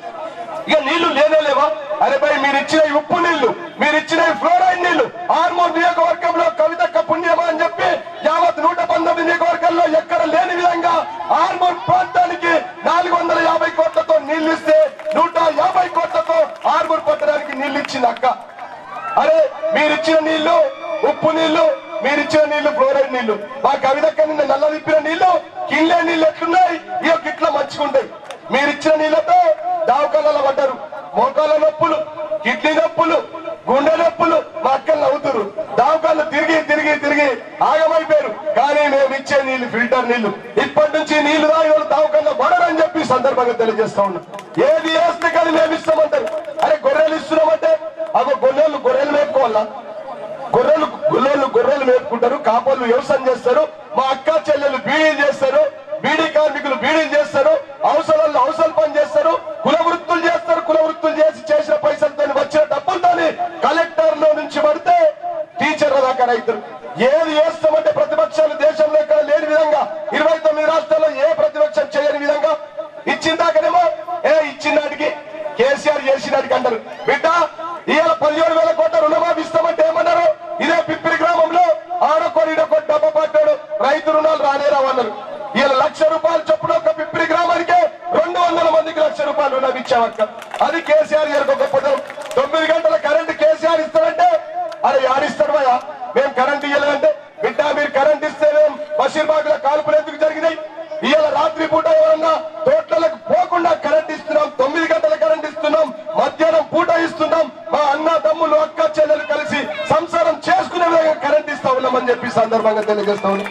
ఇక నీళ్లు లేనే లేవా అరే భయ్ మీరు ఇచ్చిన ఈ ఉప్పు నీళ్లు మీరు ఇచ్చిన ఈ ఫ్లోరైడ్ నీళ్లు ఆర్మూర్ నియోజకవర్గంలో కవితక్క పుణ్యమా అని చెప్పి యావత్ నూట పంతొమ్మిది నియోజకవర్గంలో ఎక్కడ లేని విధంగా ఆర్మూర్ ప్రాంతానికి నాలుగు వందల యాభై కోట్లతో నీళ్లు ఇస్తే నూట యాభై కోట్లతో ఆర్మూర్ పట్టడానికి నీళ్లు ఇచ్చింది అక్క అరే మీరిచ్చిన నీళ్లు ఉప్పు నీళ్లు మీరిచ్చిన నీళ్లు ఫ్లోరైడ్ నీళ్లు మా కవితక్క నిన్న నల్ల నిప్పిన నీళ్లు కిల్లే నీళ్లు ఎట్లున్నాయి ఇక గిట్ల మంచుకుంటాయి మీరిచ్చిన నీళ్లతో దావకాలలో పడ్డారు మోకాళ్ళ నొప్పులు కిడ్నీ నొప్పులు గుండె నొప్పులు మా అక్కలు నవ్వుతురు దావకాళ్ళు తిరిగి తిరిగి తిరిగి ఆగమైపోయారు కానీ మేము ఇచ్చే నీళ్లు ఫిల్టర్ నీళ్లు ఇప్పటి నుంచి నీళ్లు తాగి వాళ్ళు దావకాల్లో పడరని చెప్పి ఈ సందర్భంగా తెలియజేస్తా ఉన్నాం ఏది వేస్తే కానీ మేము ఇస్తామంటారు అరే గొర్రెలు ఇస్తున్నామంటే అగో గొర్రెలు గొర్రెలు మేపుకోవాలా గొర్రెలు గొర్రెలు గొర్రెలు మేపుకుంటారు కాపర్లు వ్యవసాయం చేస్తారు మా అక్క చెల్లెలు బీడీలు చేస్తారు బీడీ కార్మికులు బీడీలు చేస్తారు అవసరాలు అవసర పని చేస్తారు కుల వృత్తులు చేస్తారు కుల వృత్తులు చేసి చేసిన పైసలతో వచ్చిన డబ్బులతో కలెక్టర్ లో నుంచి పడితే టీచర్ల దాకా రైతులు ఏది చేస్తామంటే ప్రతిపక్షాలు దేశంలో ఇక్కడ లేని విధంగా ఇరవై తొమ్మిది రాష్ట్రాల్లో ఏ ప్రతిపక్షం చేయని విధంగా ఇచ్చిన దాకానేమో ఏ ఇచ్చిన నాటికి కేసీఆర్ చేసినాటికి అంటారు బిడ్డ ఇవాళ పదిహేడు వేల కోట్ల రుణమాఫీ ఇస్తామంటే ఏమన్నారు ఇదే పిప్పిరి గ్రామంలో ఆడొకడు ఈడొకడు డబ్బ పట్టాడు రైతు రుణాలు రానే రావన్నారు ఇవాళ లక్ష రూపాయలు చొప్పున ఒక పిప్పిరి గ్రామానికే రెండు వందల మందికి లక్ష రూపాయలు రుణం ఇచ్చామక్క అది కేసీఆర్ గారికి ఒక పదం తొమ్మిది గంటల కరెంట్ కేసీఆర్ ఇస్తాడంటే అరే యాడిస్తాడు భయ మేము కరెంట్ ఇవ్వలేదంటే బిడ్డ మీరు కరెంట్ ఇస్తే మేము బషీర్బాగ్ లో కాల్పులు ఎందుకు జరిగినాయి ఇవాళ రాత్రి పూట ఎవరన్నా తోటలకు పోకుండా కరెంట్ ఇస్తున్నాం తొమ్మిది గంటల కరెంట్ ఇస్తున్నాం మధ్యాహ్నం పూట ఇస్తున్నాం మా అన్న తమ్ములు అక్క చెల్లెలు కలిసి సంసారం చేసుకునే విధంగా కరెంట్ ఇస్తా ఉన్నామని చెప్పి ఈ సందర్భంగా తెలియజేస్తా ఉన్నాం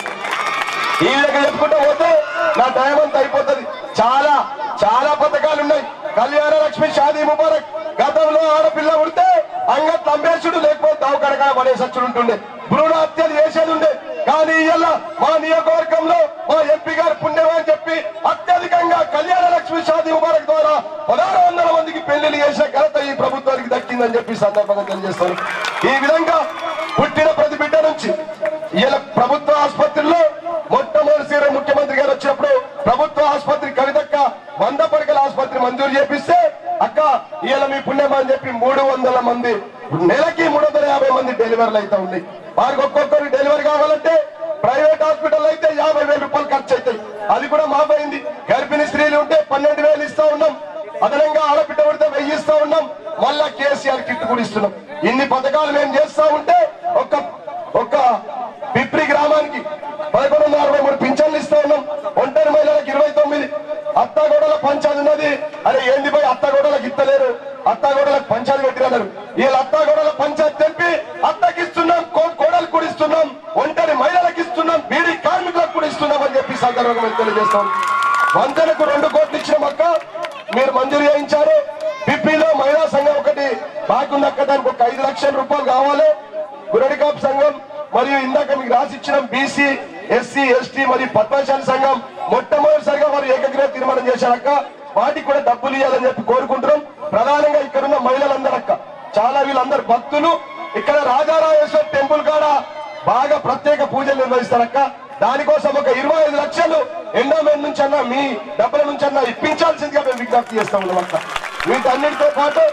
ఈ విధంగా చెప్పుకుంటూ పోతే నా టైం అంతా అయిపోతుంది చాలా చాలా పథకాలు ఉన్నాయి కళ్యాణ లక్ష్మి షాదీ ముబారక్ గతంలో ఆడపిల్ల ఉడితే అంగట్ అంబేసుడు లేకపోతే దావకడకాడ పడేసచ్చుడు ఉంటుండే భ్రూణ హత్యలు చేసేది ఉండే కానీ ఇవాళ మా నియోజకవర్గంలో మా ఎంపీ గారు పుణ్యమా అని చెప్పి అత్యధికంగా కళ్యాణ లక్ష్మి షాదీ ముబారక్ ద్వారా పదహారు వందల మందికి పెళ్లిళ్ళు చేసిన ఘనత ఈ ప్రభుత్వానికి దక్కిందని చెప్పి ఈ సందర్భంగా తెలియజేస్తాను ఈ విధంగా పుట్టిన ప్రతి బిడ్డ నుంచి ఇలా ప్రభుత్వ ఆసుపత్రుల్లో మొట్టమొదటిసారి ముఖ్యమంత్రి గారు వచ్చినప్పుడు ప్రభుత్వ ఆసుపత్రి కవితక్క వంద పడకల ఆసుపత్రి మంజూరు చేపిస్తే అక్క ఇవాళ మీ పుణ్యమా అని చెప్పి మూడు వందల మంది నెలకి మూడు వందల యాభై మంది డెలివరీలు అయితే ఉన్నాయి వారికి ఒక్కొక్కరికి డెలివరీ కావాలంటే ప్రైవేట్ హాస్పిటల్ అయితే యాభై వేల రూపాయలు ఖర్చు అవుతాయి అది కూడా మాపోయింది గర్భిణీ స్త్రీలు ఉంటే పన్నెండు వేలు ఇస్తా ఉన్నాం అదనంగా ఆడబిడ్డ పడితే వెయ్యి ఇస్తా ఉన్నాం మళ్ళా కేసీఆర్ కిట్ కూడా ఇస్తున్నాం ఇన్ని పథకాలు మేము చేస్తా ఉంటే ఒక్క ఒక్క పిప్రి గ్రామానికి పదకొండు వందల అరవై మూడు పింఛన్లు ఇస్తా ఉన్నాం ఒంటరి మహిళలకు ఇరవై తొమ్మిది అత్తగోడల పంచాయతీ ఉన్నది అరే ఏంది పోయి అత్తగోడలకు ఇత్తలేరు అత్తగోడలకు పంచాయతీ పెట్టిరన్నారు వీళ్ళ అత్తగోడల పంచాయతీ తెప్పి అత్తకి ఇస్తున్నాం కో- కోడలకు కూడా ఇస్తున్నాం ఒంటరి మహిళలకు ఇస్తున్నాం బీడీ కార్మికులకు కూడా ఇస్తున్నాం అని చెప్పి ఈ సందర్భంగా మేము తెలియజేస్తాం వంతెనకు రెండు కోట్లు ఇచ్చిన అక్క మీరు మంజూరు చేయించారు పిప్పిలో మహిళా సంఘం ఒకటి బాగుందక్క దానికి ఒక ఐదు లక్షల రూపాయలు కావాలి గురడికాప్ సంఘం మరియు ఇందాక మీకు రాసి ఇచ్చిన బీసీ ఎస్సీ ఎస్టీ మరియు పద్మశాలి సంఘం మొట్టమొదటిసారిగా వారు ఏకగ్రీవ తీర్మానం చేశారక్క వాటికి కూడా డబ్బులు ఇవ్వాలని చెప్పి కోరుకుంటున్నాం ప్రధానంగా ఇక్కడ ఉన్న మహిళలందరూ అక్క చాలా వీళ్ళందరు భక్తులు ఇక్కడ రాజారాజేశ్వర టెంపుల్ కాడ బాగా ప్రత్యేక పూజలు నిర్వహిస్తారక్క దానికోసం ఒక ఇరవై ఐదు లక్షలు ఎండోమెంట్ నుంచి అన్నా మీ డబ్బుల నుంచి అన్నా ఇప్పించాల్సిందిగా మేము విజ్ఞప్తి చేస్తా ఉన్నాం అక్క వీటన్నిటితో పాటు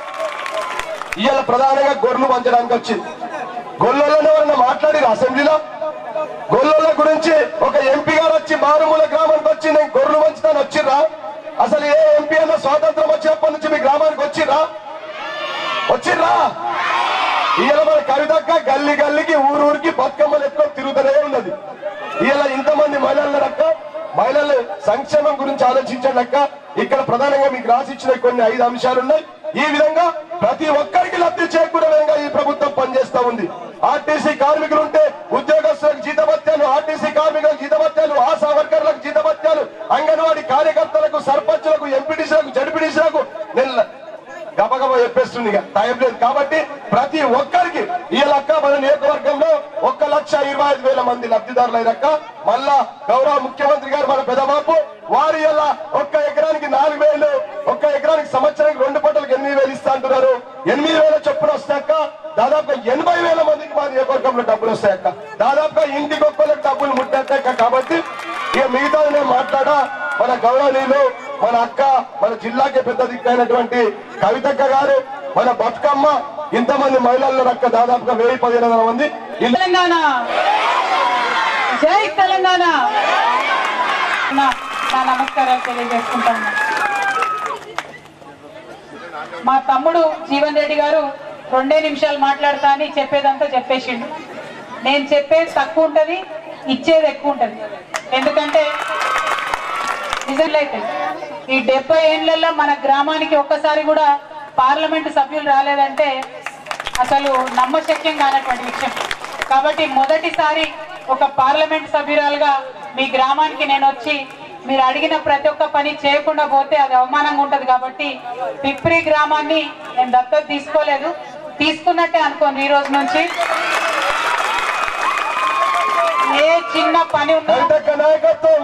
ఇవాళ ప్రధానంగా గొర్రెలు పంచడానికి వచ్చింది గొల్లలోనే ఎవరన్నా మాట్లాడిరు అసెంబ్లీలో గొల్లల గురించి ఒక ఎంపీ గారు వచ్చి మారుమూల గ్రామానికి వచ్చి నేను గొర్రెలు పంచుతాను వచ్చిర్రా అసలు ఏ ఎంపీ అన్న స్వాతంత్రం వచ్చినప్పటి నుంచి మీ గ్రామానికి వచ్చిర్రా వచ్చిర్రా ఇవాళ మన కవితక్క గల్లి గల్లికి ఊరు ఊరికి బతుకమ్మలు ఎత్తుకొని తిరుగుతూనే ఉన్నది ఇవాళ ఇంతమంది మహిళల లెక్క మహిళల సంక్షేమం గురించి ఆలోచించండి లెక్క ఇక్కడ ప్రధానంగా మీకు రాసిచ్చిన కొన్ని ఐదు అంశాలు ఉన్నాయి ఈ విధంగా ప్రతి ఒక్కరికి లబ్ధి చేకూరే విధంగా ఈ ప్రభుత్వం పనిచేస్తా ఉంది ఆర్టీసీ కార్మికులు ఉంటే ఉద్యోగస్తులకు జీతభత్యాలు ఆర్టీసీ కార్మికులకు జీతభత్యాలు ఆశా వర్కర్లకు జీతభత్యాలు అంగన్వాడీ కార్యకర్తలకు సర్పంచులకు ఎంపీటీసీలకు జడ్పీటీసీలకు నేను గబగబా చెప్పేస్తుంది ఇక టైం లేదు కాబట్టి ప్రతి ఒక్కరికి ఈ లక్క మన నియోజకవర్గంలో ఒక్క లక్ష ఇరవై ఐదు వేల మంది లబ్ధిదారులు అయినాక మళ్ళా గౌరవ ముఖ్యమంత్రి గారు మన పెదబాబు వారి ఇలా ఒక్క ఎకరానికి నాలుగు వేలు ఒక్క ఎకరానికి సంవత్సరానికి రెండు పంటలకు ఎనిమిది వేలు ఇస్తా అంటున్నారు ఎనిమిది వేల చొప్పున వస్తాక దాదాపుగా ఎనభై వేల మందికి మా నియోజకవర్గంలో డబ్బులు వస్తాయక్క దాదాపుగా ఇంటికి ఒక్కరికి డబ్బులు ముట్టాక కాబట్టి ఇక మిగతా నేను మాట్లాడా మన గౌరవనీయులు మన అక్క మన జిల్లాకి పెద్ద దిక్కైనటువంటి కవితక్క గారు మన బతుకమ్మ ఇంతమంది మహిళల్లో అక్క దాదాపుగా వెయ్యి పదిహేను వందల మంది ఇల్లు తెలంగాణ జై తెలంగాణ నా నా నమస్కారాలు తెలియజేసుకుంటాను మా తమ్ముడు జీవన్ రెడ్డి గారు రెండే నిమిషాలు మాట్లాడతా అని చెప్పేదంతా చెప్పేసిండు నేను చెప్పేది తక్కువ ఉంటది ఇచ్చేది ఎక్కువ ఉంటది ఎందుకంటే నిజంలో అయితే ఈ డెబ్బై ఏళ్లలో మన గ్రామానికి ఒక్కసారి కూడా పార్లమెంటు సభ్యులు రాలేదంటే అసలు నమ్మశక్యం కానటువంటి విషయం కాబట్టి మొదటిసారి ఒక పార్లమెంట్ సభ్యురాలుగా మీ గ్రామానికి నేను వచ్చి మీరు అడిగిన ప్రతి ఒక్క పని చేయకుండా పోతే అది అవమానంగా ఉంటది కాబట్టి పిప్రి గ్రామాన్ని నేను దత్తత తీసుకోలేదు తీసుకున్నట్టే అనుకోండి ఈ రోజు నుంచి ఏ చిన్న పని ఉన్నా కవితక్క నాయకత్వం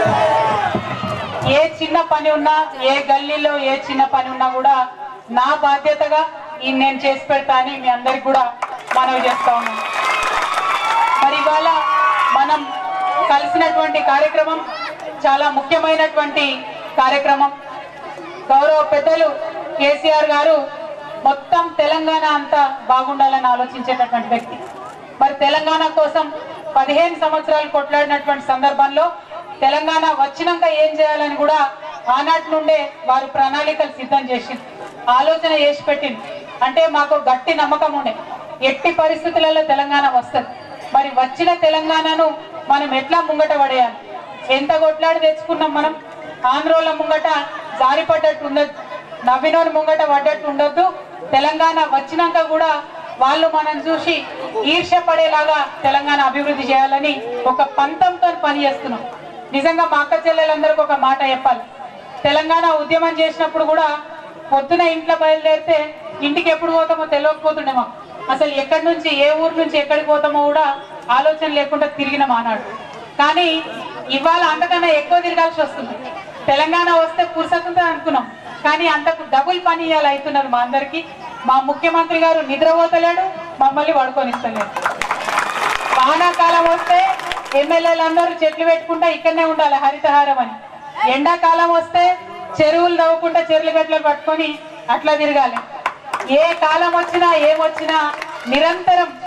ఏ చిన్న పని ఉన్నా ఏ గల్లీలో ఏ చిన్న పని ఉన్నా కూడా నా బాధ్యతగా ఈ నేను చేసి పెడతా అని మీ అందరికి కూడా మనవి చేస్తా ఉన్నాను మరి ఇవాళ మనం కలిసినటువంటి కార్యక్రమం చాలా ముఖ్యమైనటువంటి కార్యక్రమం గౌరవ పెద్దలు కేసీఆర్ గారు మొత్తం తెలంగాణ అంతా బాగుండాలని ఆలోచించేటటువంటి వ్యక్తి మరి తెలంగాణ కోసం పదిహేను సంవత్సరాలు కొట్లాడినటువంటి సందర్భంలో తెలంగాణ వచ్చినాక ఏం చేయాలని కూడా ఆనాటి నుండే వారు ప్రణాళికలు సిద్ధం చేసింది ఆలోచన చేసి పెట్టింది అంటే మాకు గట్టి నమ్మకం ఉండే ఎట్టి పరిస్థితులలో తెలంగాణ వస్తుంది మరి వచ్చిన తెలంగాణను మనం ఎట్లా ముంగట పడేయాలి ఎంత కొట్లాడి తెచ్చుకున్నాం మనం ఆంధ్రోల ముంగట జారిపడ్డట్టు ఉండదు నవ్వినోని ముంగట పడ్డట్టు ఉండొద్దు తెలంగాణ వచ్చినాక కూడా వాళ్ళు మనం చూసి ఈర్ష పడేలాగా తెలంగాణ అభివృద్ధి చేయాలని ఒక పంతంతో పని చేస్తున్నాం నిజంగా మా అక్క చెల్లెలందరికీ ఒక మాట చెప్పాలి తెలంగాణ ఉద్యమం చేసినప్పుడు కూడా పొద్దున ఇంట్లో బయలుదేరితే ఇంటికి ఎప్పుడు పోతామో తెలియకపోతుండే మాకు అసలు ఎక్కడి నుంచి ఏ ఊరు నుంచి ఎక్కడికి పోతామో కూడా ఆలోచన లేకుండా తిరిగిన మానాడు కానీ ఇవాళ అంతకన్నా ఎక్కువ తిరగాల్సి వస్తుంది తెలంగాణ వస్తే పురుసతుందా అనుకున్నాం కానీ అంతకు డబుల్ పని ఇవ్వాలి అవుతున్నారు మా అందరికి మా ముఖ్యమంత్రి గారు నిద్రపోతలేడు మమ్మల్ని పడుకొనిస్తలేడు వానాకాలం వస్తే ఎమ్మెల్యేలు అందరూ చెట్లు పెట్టుకుంటా ఇక్కడనే ఉండాలి హరితహారం అని ఎండాకాలం వస్తే చెరువులు తవ్వుకుంటా చెరువులు గట్లలు పట్టుకొని అట్లా తిరగాలి ఏ కాలం వచ్చినా ఏమొచ్చినా నిరంతరం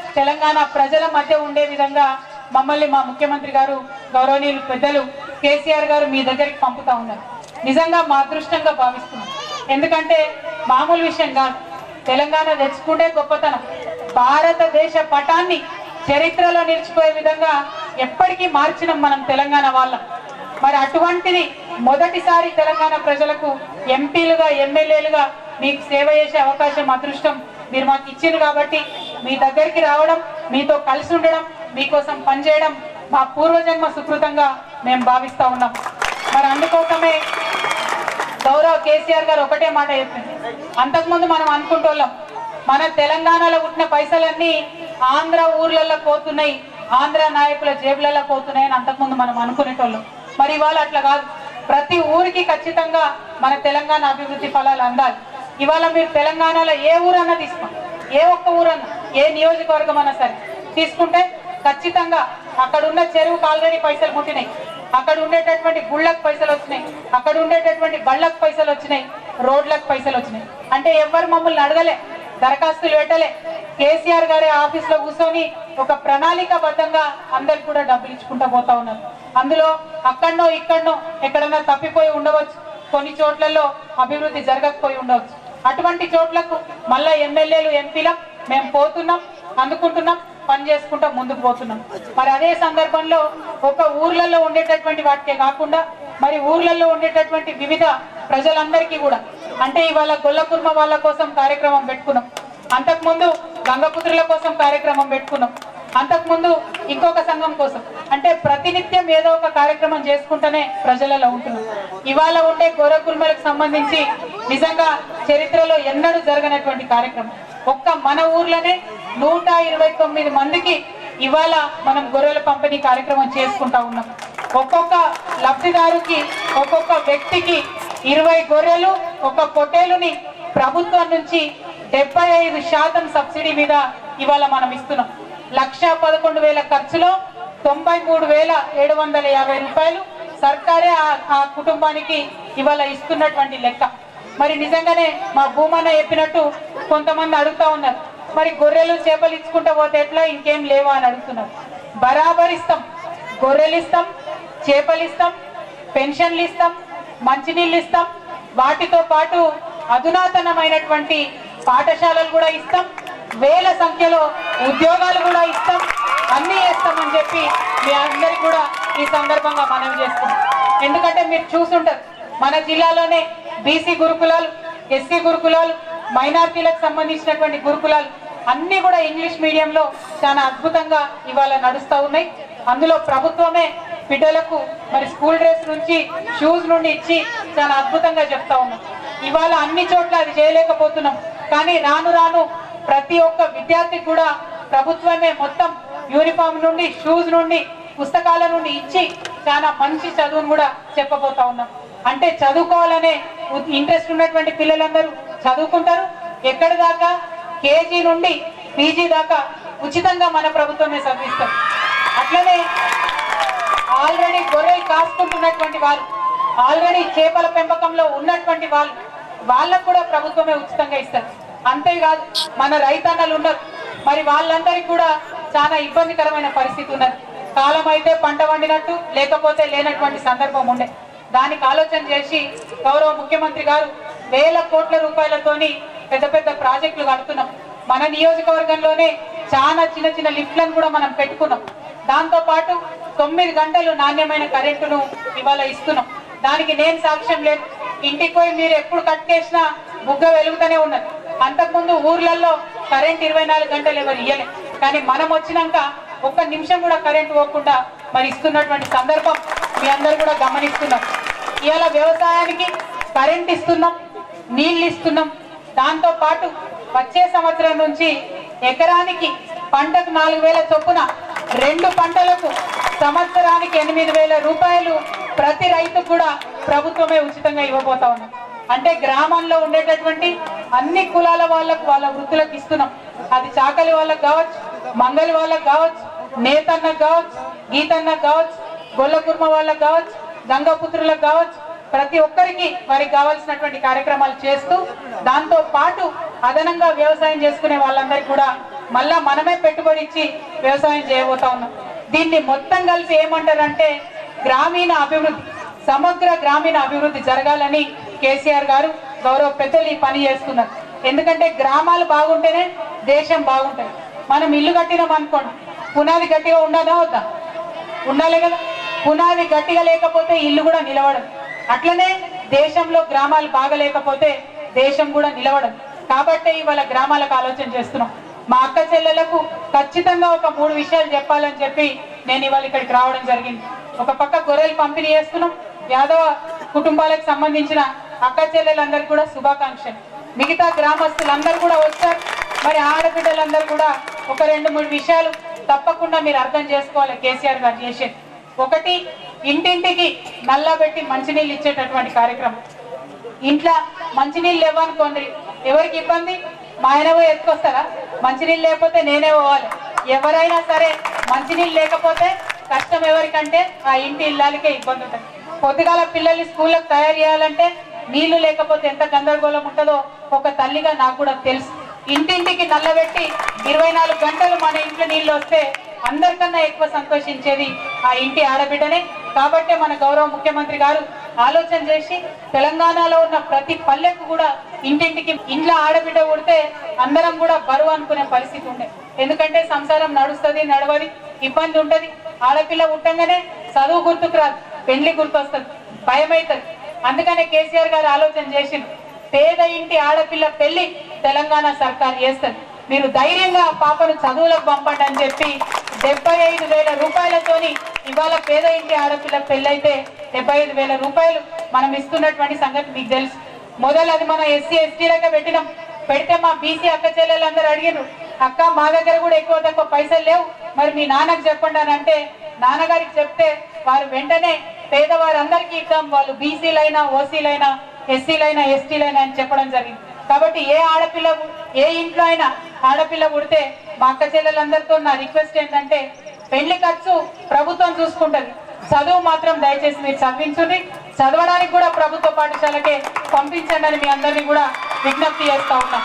తెలంగాణ ప్రజల మధ్య ఉండే విధంగా మమ్మల్ని మా ముఖ్యమంత్రి గారు గౌరవనీయులు పెద్దలు కేసీఆర్ గారు మీ దగ్గరికి పంపుతా ఉన్నారు నిజంగా మా అదృష్టంగా భావిస్తున్నాం ఎందుకంటే మామూలు విషయం కాదు తెలంగాణ తెచ్చుకుంటే గొప్పతనం భారతదేశ పటాన్ని చరిత్రలో నిలిచిపోయే విధంగా ఎప్పటికీ మార్చినాం మనం తెలంగాణ వాళ్ళం మరి అటువంటిది మొదటిసారి తెలంగాణ ప్రజలకు ఎంపీలుగా ఎమ్మెల్యేలుగా మీకు సేవ చేసే అవకాశం అదృష్టం మీరు మాకు ఇచ్చింది కాబట్టి మీ దగ్గరికి రావడం మీతో కలిసి ఉండడం మీకోసం పనిచేయడం మా పూర్వజన్మ సుకృతంగా మేము భావిస్తా ఉన్నాం మరి అందుకోసమే గౌరవ కేసీఆర్ గారు ఒకటే మాట చెప్పింది అంతకుముందు మనం అనుకుంటోళ్ళం మన తెలంగాణలో పుట్టిన పైసలన్నీ ఆంధ్ర ఊర్లలో పోతున్నాయి ఆంధ్ర నాయకుల జేబులలో పోతున్నాయి అని అంతకుముందు మనం అనుకునేటోళ్ళం మరి ఇవాళ అట్లా కాదు ప్రతి ఊరికి ఖచ్చితంగా మన తెలంగాణ అభివృద్ధి ఫలాలు అందాలి ఇవాళ మీరు తెలంగాణలో ఏ ఊరన్నా తీసుకోండి ఏ ఒక్క ఊరన్నా ఏ నియోజకవర్గం అన్నా సరే తీసుకుంటే ఖచ్చితంగా అక్కడ ఉన్న చెరువుకు ఆల్రెడీ పైసలు ముట్టినాయి అక్కడ ఉండేటటువంటి గుళ్ళకు పైసలు వచ్చినాయి అక్కడ ఉండేటటువంటి బళ్ళకు పైసలు వచ్చినాయి రోడ్లకు పైసలు వచ్చినాయి అంటే ఎవరు మమ్మల్ని అడగలే దరఖాస్తులు పెట్టలే కేసీఆర్ గారి ఆఫీస్ లో కూర్చొని ఒక ప్రణాళికాబద్ధంగా అందరికి కూడా డబ్బులు ఇచ్చుకుంటా పోతా ఉన్నారు అందులో అక్కడనో ఇక్కడనో ఎక్కడన్నా తప్పిపోయి ఉండవచ్చు కొన్ని చోట్లలో అభివృద్ధి జరగకపోయి ఉండవచ్చు అటువంటి చోట్లకు మళ్ళా ఎమ్మెల్యేలు ఎంపీలం మేము పోతున్నాం అందుకుంటున్నాం పని చేసుకుంటా ముందుకు పోతున్నాం మరి అదే సందర్భంలో ఒక ఊర్లలో ఉండేటటువంటి వాటికే కాకుండా మరి ఊర్లలో ఉండేటటువంటి వివిధ ప్రజలందరికీ కూడా అంటే ఇవాళ గొల్లకుర్మ వాళ్ళ కోసం కార్యక్రమం పెట్టుకున్నాం అంతకుముందు గంగపుత్రుల కోసం కార్యక్రమం పెట్టుకున్నాం అంతకుముందు ఇంకొక సంఘం కోసం అంటే ప్రతినిత్యం ఏదో ఒక కార్యక్రమం చేసుకుంటూనే ప్రజలలో ఉంటున్నాం ఇవాళ ఉండే గొర్రెకుర్మలకు సంబంధించి నిజంగా చరిత్రలో ఎన్నడూ జరగనటువంటి కార్యక్రమం ఒక్క మన ఊర్లోనే నూట ఇరవై తొమ్మిది మందికి ఇవాళ మనం గొర్రెల పంపిణీ కార్యక్రమం చేసుకుంటా ఉన్నాం ఒక్కొక్క లబ్ధిదారుకి ఒక్కొక్క వ్యక్తికి ఇరవై గొర్రెలు ఒక పొట్టేలుని ప్రభుత్వం నుంచి డెబ్బై ఐదు శాతం సబ్సిడీ మీద ఇవాళ మనం ఇస్తున్నాం లక్ష పదకొండు వేల ఖర్చులో తొంభై మూడు వేల ఏడు వందల యాభై రూపాయలు సర్కారే ఆ- ఆ కుటుంబానికి ఇవాళ ఇస్తున్నటువంటి లెక్క మరి నిజంగానే మా భూమన్న చెప్పినట్టు కొంతమంది అడుగుతా ఉన్నారు మరి గొర్రెలు చేపలు ఇచ్చుకుంటూ పోతే ఎట్లా ఇంకేం లేవా అని అడుగుతున్నారు బరాబర్ ఇస్తాం గొర్రెలు ఇస్తాం చేపలు ఇస్తాం పెన్షన్లు ఇస్తాం మంచినీళ్ళు ఇస్తాం వాటితో పాటు అధునాతనమైనటువంటి పాఠశాలలు కూడా ఇస్తాం వేల సంఖ్యలో ఉద్యోగాలు కూడా ఇస్తాం అన్ని చేస్తామని చెప్పి మీ అందరికి కూడా ఈ సందర్భంగా మనవి చేస్తున్నాం ఎందుకంటే మీరు చూసుంటారు మన జిల్లాలోనే బీసీ గురుకులాలు ఎస్సీ గురుకులాలు మైనార్టీలకు సంబంధించినటువంటి గురుకులాలు అన్ని కూడా ఇంగ్లీష్ మీడియంలో చాలా అద్భుతంగా ఇవాళ నడుస్తూ ఉన్నాయి అందులో ప్రభుత్వమే బిడ్డలకు మరి స్కూల్ డ్రెస్ నుంచి షూస్ నుండి ఇచ్చి చాలా అద్భుతంగా చెప్తా ఉన్నాం ఇవాళ అన్ని చోట్ల అది చేయలేకపోతున్నాం కానీ రాను రాను ప్రతి ఒక్క విద్యార్థికి కూడా ప్రభుత్వమే మొత్తం యూనిఫామ్ నుండి షూస్ నుండి పుస్తకాల నుండి ఇచ్చి చాలా మంచి చదువును కూడా చెప్పబోతా ఉన్నాం అంటే చదువుకోవాలనే ఇంట్రెస్ట్ ఉన్నటువంటి పిల్లలందరూ చదువుకుంటారు ఎక్కడి దాకా కేజీ నుండి పీజీ దాకా ఉచితంగా మన ప్రభుత్వమే చదివిస్తారు అట్లనే ఆల్రెడీ గొర్రెలు కాసుకుంటున్నటువంటి వాళ్ళు ఆల్రెడీ చేపల పెంపకంలో ఉన్నటువంటి వాళ్ళు వాళ్ళకు కూడా ప్రభుత్వమే ఉచితంగా ఇస్తారు అంతేకాదు మన రైతన్నలు ఉన్నారు మరి వాళ్ళందరికీ కూడా చాలా ఇబ్బందికరమైన పరిస్థితి ఉన్నది కాలం అయితే పంట వండినట్టు లేకపోతే లేనటువంటి సందర్భం ఉండే దానికి ఆలోచన చేసి గౌరవ ముఖ్యమంత్రి గారు వేల కోట్ల రూపాయలతోని పెద్ద పెద్ద ప్రాజెక్టులు కడుతున్నాం మన నియోజకవర్గంలోనే చాలా చిన్న చిన్న లిఫ్ట్లను కూడా మనం పెట్టుకున్నాం దాంతో పాటు తొమ్మిది గంటలు నాణ్యమైన కరెంటును ఇవాళ ఇస్తున్నాం దానికి నేను సాక్ష్యం లేదు ఇంటికి పోయి మీరు ఎప్పుడు కట్టేసినా బుగ్గ వెలుగుతూనే ఉన్నది అంతకుముందు ఊర్లలో కరెంట్ ఇరవై నాలుగు గంటలు ఎవరు ఇయ్యలే కానీ మనం వచ్చినాక ఒక్క నిమిషం కూడా కరెంట్ పోకుండా మరి ఇస్తున్నటువంటి సందర్భం మీ అందరు కూడా గమనిస్తున్నాం ఇవాళ వ్యవసాయానికి కరెంట్ ఇస్తున్నాం నీళ్ళు ఇస్తున్నాం దాంతో పాటు వచ్చే సంవత్సరం నుంచి ఎకరానికి పంటకు నాలుగు వేల చొప్పున రెండు పంటలకు సంవత్సరానికి ఎనిమిది వేల రూపాయలు ప్రతి రైతుకు కూడా ప్రభుత్వమే ఉచితంగా ఇవ్వబోతా ఉన్నాం అంటే గ్రామంలో ఉండేటటువంటి అన్ని కులాల వాళ్ళకు వాళ్ళ వృత్తులకు ఇస్తున్నాం అది చాకలి వాళ్ళకు కావచ్చు మంగలి వాళ్ళకు కావచ్చు నేతన్నకు కావచ్చు గీతన్నకు కావచ్చు గొల్లకుర్మ వాళ్ళకు కావచ్చు గంగపుత్రులకు కావచ్చు ప్రతి ఒక్కరికి వారికి కావాల్సినటువంటి కార్యక్రమాలు చేస్తూ దాంతో పాటు అదనంగా వ్యవసాయం చేసుకునే వాళ్ళందరికీ కూడా మళ్ళా మనమే పెట్టుబడి ఇచ్చి వ్యవసాయం చేయబోతా ఉన్నాం దీన్ని మొత్తం కలిసి ఏమంటారంటే గ్రామీణ అభివృద్ధి సమగ్ర గ్రామీణ అభివృద్ధి జరగాలని కేసీఆర్ గారు గౌరవ పెద్దలు ఈ పని చేస్తున్నారు ఎందుకంటే గ్రామాలు బాగుంటేనే దేశం బాగుంటుంది మనం ఇల్లు కట్టినాం అనుకోండి పునాది గట్టిగా ఉండదా వద్దా ఉండాలి కదా పునాది గట్టిగా లేకపోతే ఇల్లు కూడా నిలవడం అట్లనే దేశంలో గ్రామాలు బాగలేకపోతే దేశం కూడా నిలవడం కాబట్టే ఇవాళ గ్రామాలకు ఆలోచన చేస్తున్నాం మా అక్క చెల్లెలకు ఖచ్చితంగా ఒక మూడు విషయాలు చెప్పాలని చెప్పి నేను ఇవాళ ఇక్కడికి రావడం జరిగింది ఒక పక్క గొర్రెలు పంపిణీ చేస్తున్నాం యాదవ కుటుంబాలకు సంబంధించిన అక్క చెల్లెలందరికీ కూడా శుభాకాంక్షలు మిగతా గ్రామస్తులందరూ కూడా వచ్చారు మరి ఆడబిడ్డలందరూ కూడా ఒక రెండు మూడు విషయాలు తప్పకుండా మీరు అర్థం చేసుకోవాలి కేసీఆర్ గారు చేసేది ఒకటి ఇంటింటికి నల్లబెట్టి మంచినీళ్ళు ఇచ్చేటటువంటి కార్యక్రమం ఇంట్లో మంచినీళ్ళు లేవనుకోండి ఎవరికి ఇబ్బంది మా ఆయన పోయి ఎత్తుకొస్తారా మంచినీళ్ళు లేకపోతే నేనే పోవాలి ఎవరైనా సరే మంచినీళ్ళు లేకపోతే కష్టం ఎవరికంటే ఆ ఇంటి ఇల్లాలకే ఇబ్బంది ఉంటుంది పొద్దుగాల పిల్లల్ని స్కూళ్ళకి తయారు చేయాలంటే నీళ్లు లేకపోతే ఎంత గందరగోళం ఉంటుందో ఒక తల్లిగా నాకు కూడా తెలుసు ఇంటింటికి నల్లబెట్టి ఇరవై నాలుగు గంటలు మన ఇంట్లో నీళ్లు వస్తే అందరికన్నా ఎక్కువ సంతోషించేది ఆ ఇంటి ఆడబిడ్డనే కాబట్టే మన గౌరవ ముఖ్యమంత్రి గారు ఆలోచన చేసి తెలంగాణలో ఉన్న ప్రతి పల్లెకు కూడా ఇంటింటికి ఇంట్లో ఆడబిడ్డ ఉడితే అందరం కూడా బరువు అనుకునే పరిస్థితి ఉండే ఎందుకంటే సంసారం నడుస్తుంది నడవది ఇబ్బంది ఉంటది ఆడపిల్ల పుట్టంగానే చదువు గుర్తుకు రాదు పెళ్లి గుర్తొస్తుంది భయం అవుతుంది అందుకనే కేసీఆర్ గారు ఆలోచన చేసిండు పేద ఇంటి ఆడపిల్ల పెళ్లి తెలంగాణ సర్కార్ చేస్తుంది మీరు ధైర్యంగా ఆ పాపను చదువులకు పంపండి అని చెప్పి డెబ్బై ఐదు వేల రూపాయలతోని ఇవాళ పేద ఇంటి ఆడపిల్ల పెళ్ళైతే డెబ్బై ఐదు వేల రూపాయలు మనం ఇస్తున్నటువంటి సంగతి మీకు తెలుసు మొదలు అది మన ఎస్సీ ఎస్టీలకే పెట్టినాం పెడితే మా బీసీ అక్క చెల్లెలందరూ అడిగినారు అక్క మా దగ్గర కూడా ఎక్కువ తక్కువ పైసలు లేవు మరి మీ నాన్నకు చెప్పండి అని అంటే నాన్నగారికి చెప్తే వారు వెంటనే పేదవారందరికీ ఇద్దాం వాళ్ళు బీసీలైనా ఓసీలైనా ఎస్సీలైనా ఎస్టీలైనా అని చెప్పడం జరిగింది కాబట్టి ఏ ఆడపిల్ల పు- ఏ ఇంట్లో అయినా ఆడపిల్ల పుడితే మా అక్క చెల్లెలందరితో నా రిక్వెస్ట్ ఏంటంటే పెళ్లి ఖర్చు ప్రభుత్వం చూసుకుంటది చదువు మాత్రం దయచేసి మీరు చదివించుంది చదవడానికి కూడా ప్రభుత్వ పాఠశాలకే పంపించండి అని మీ అందరినీ కూడా విజ్ఞప్తి చేస్తా ఉన్నాం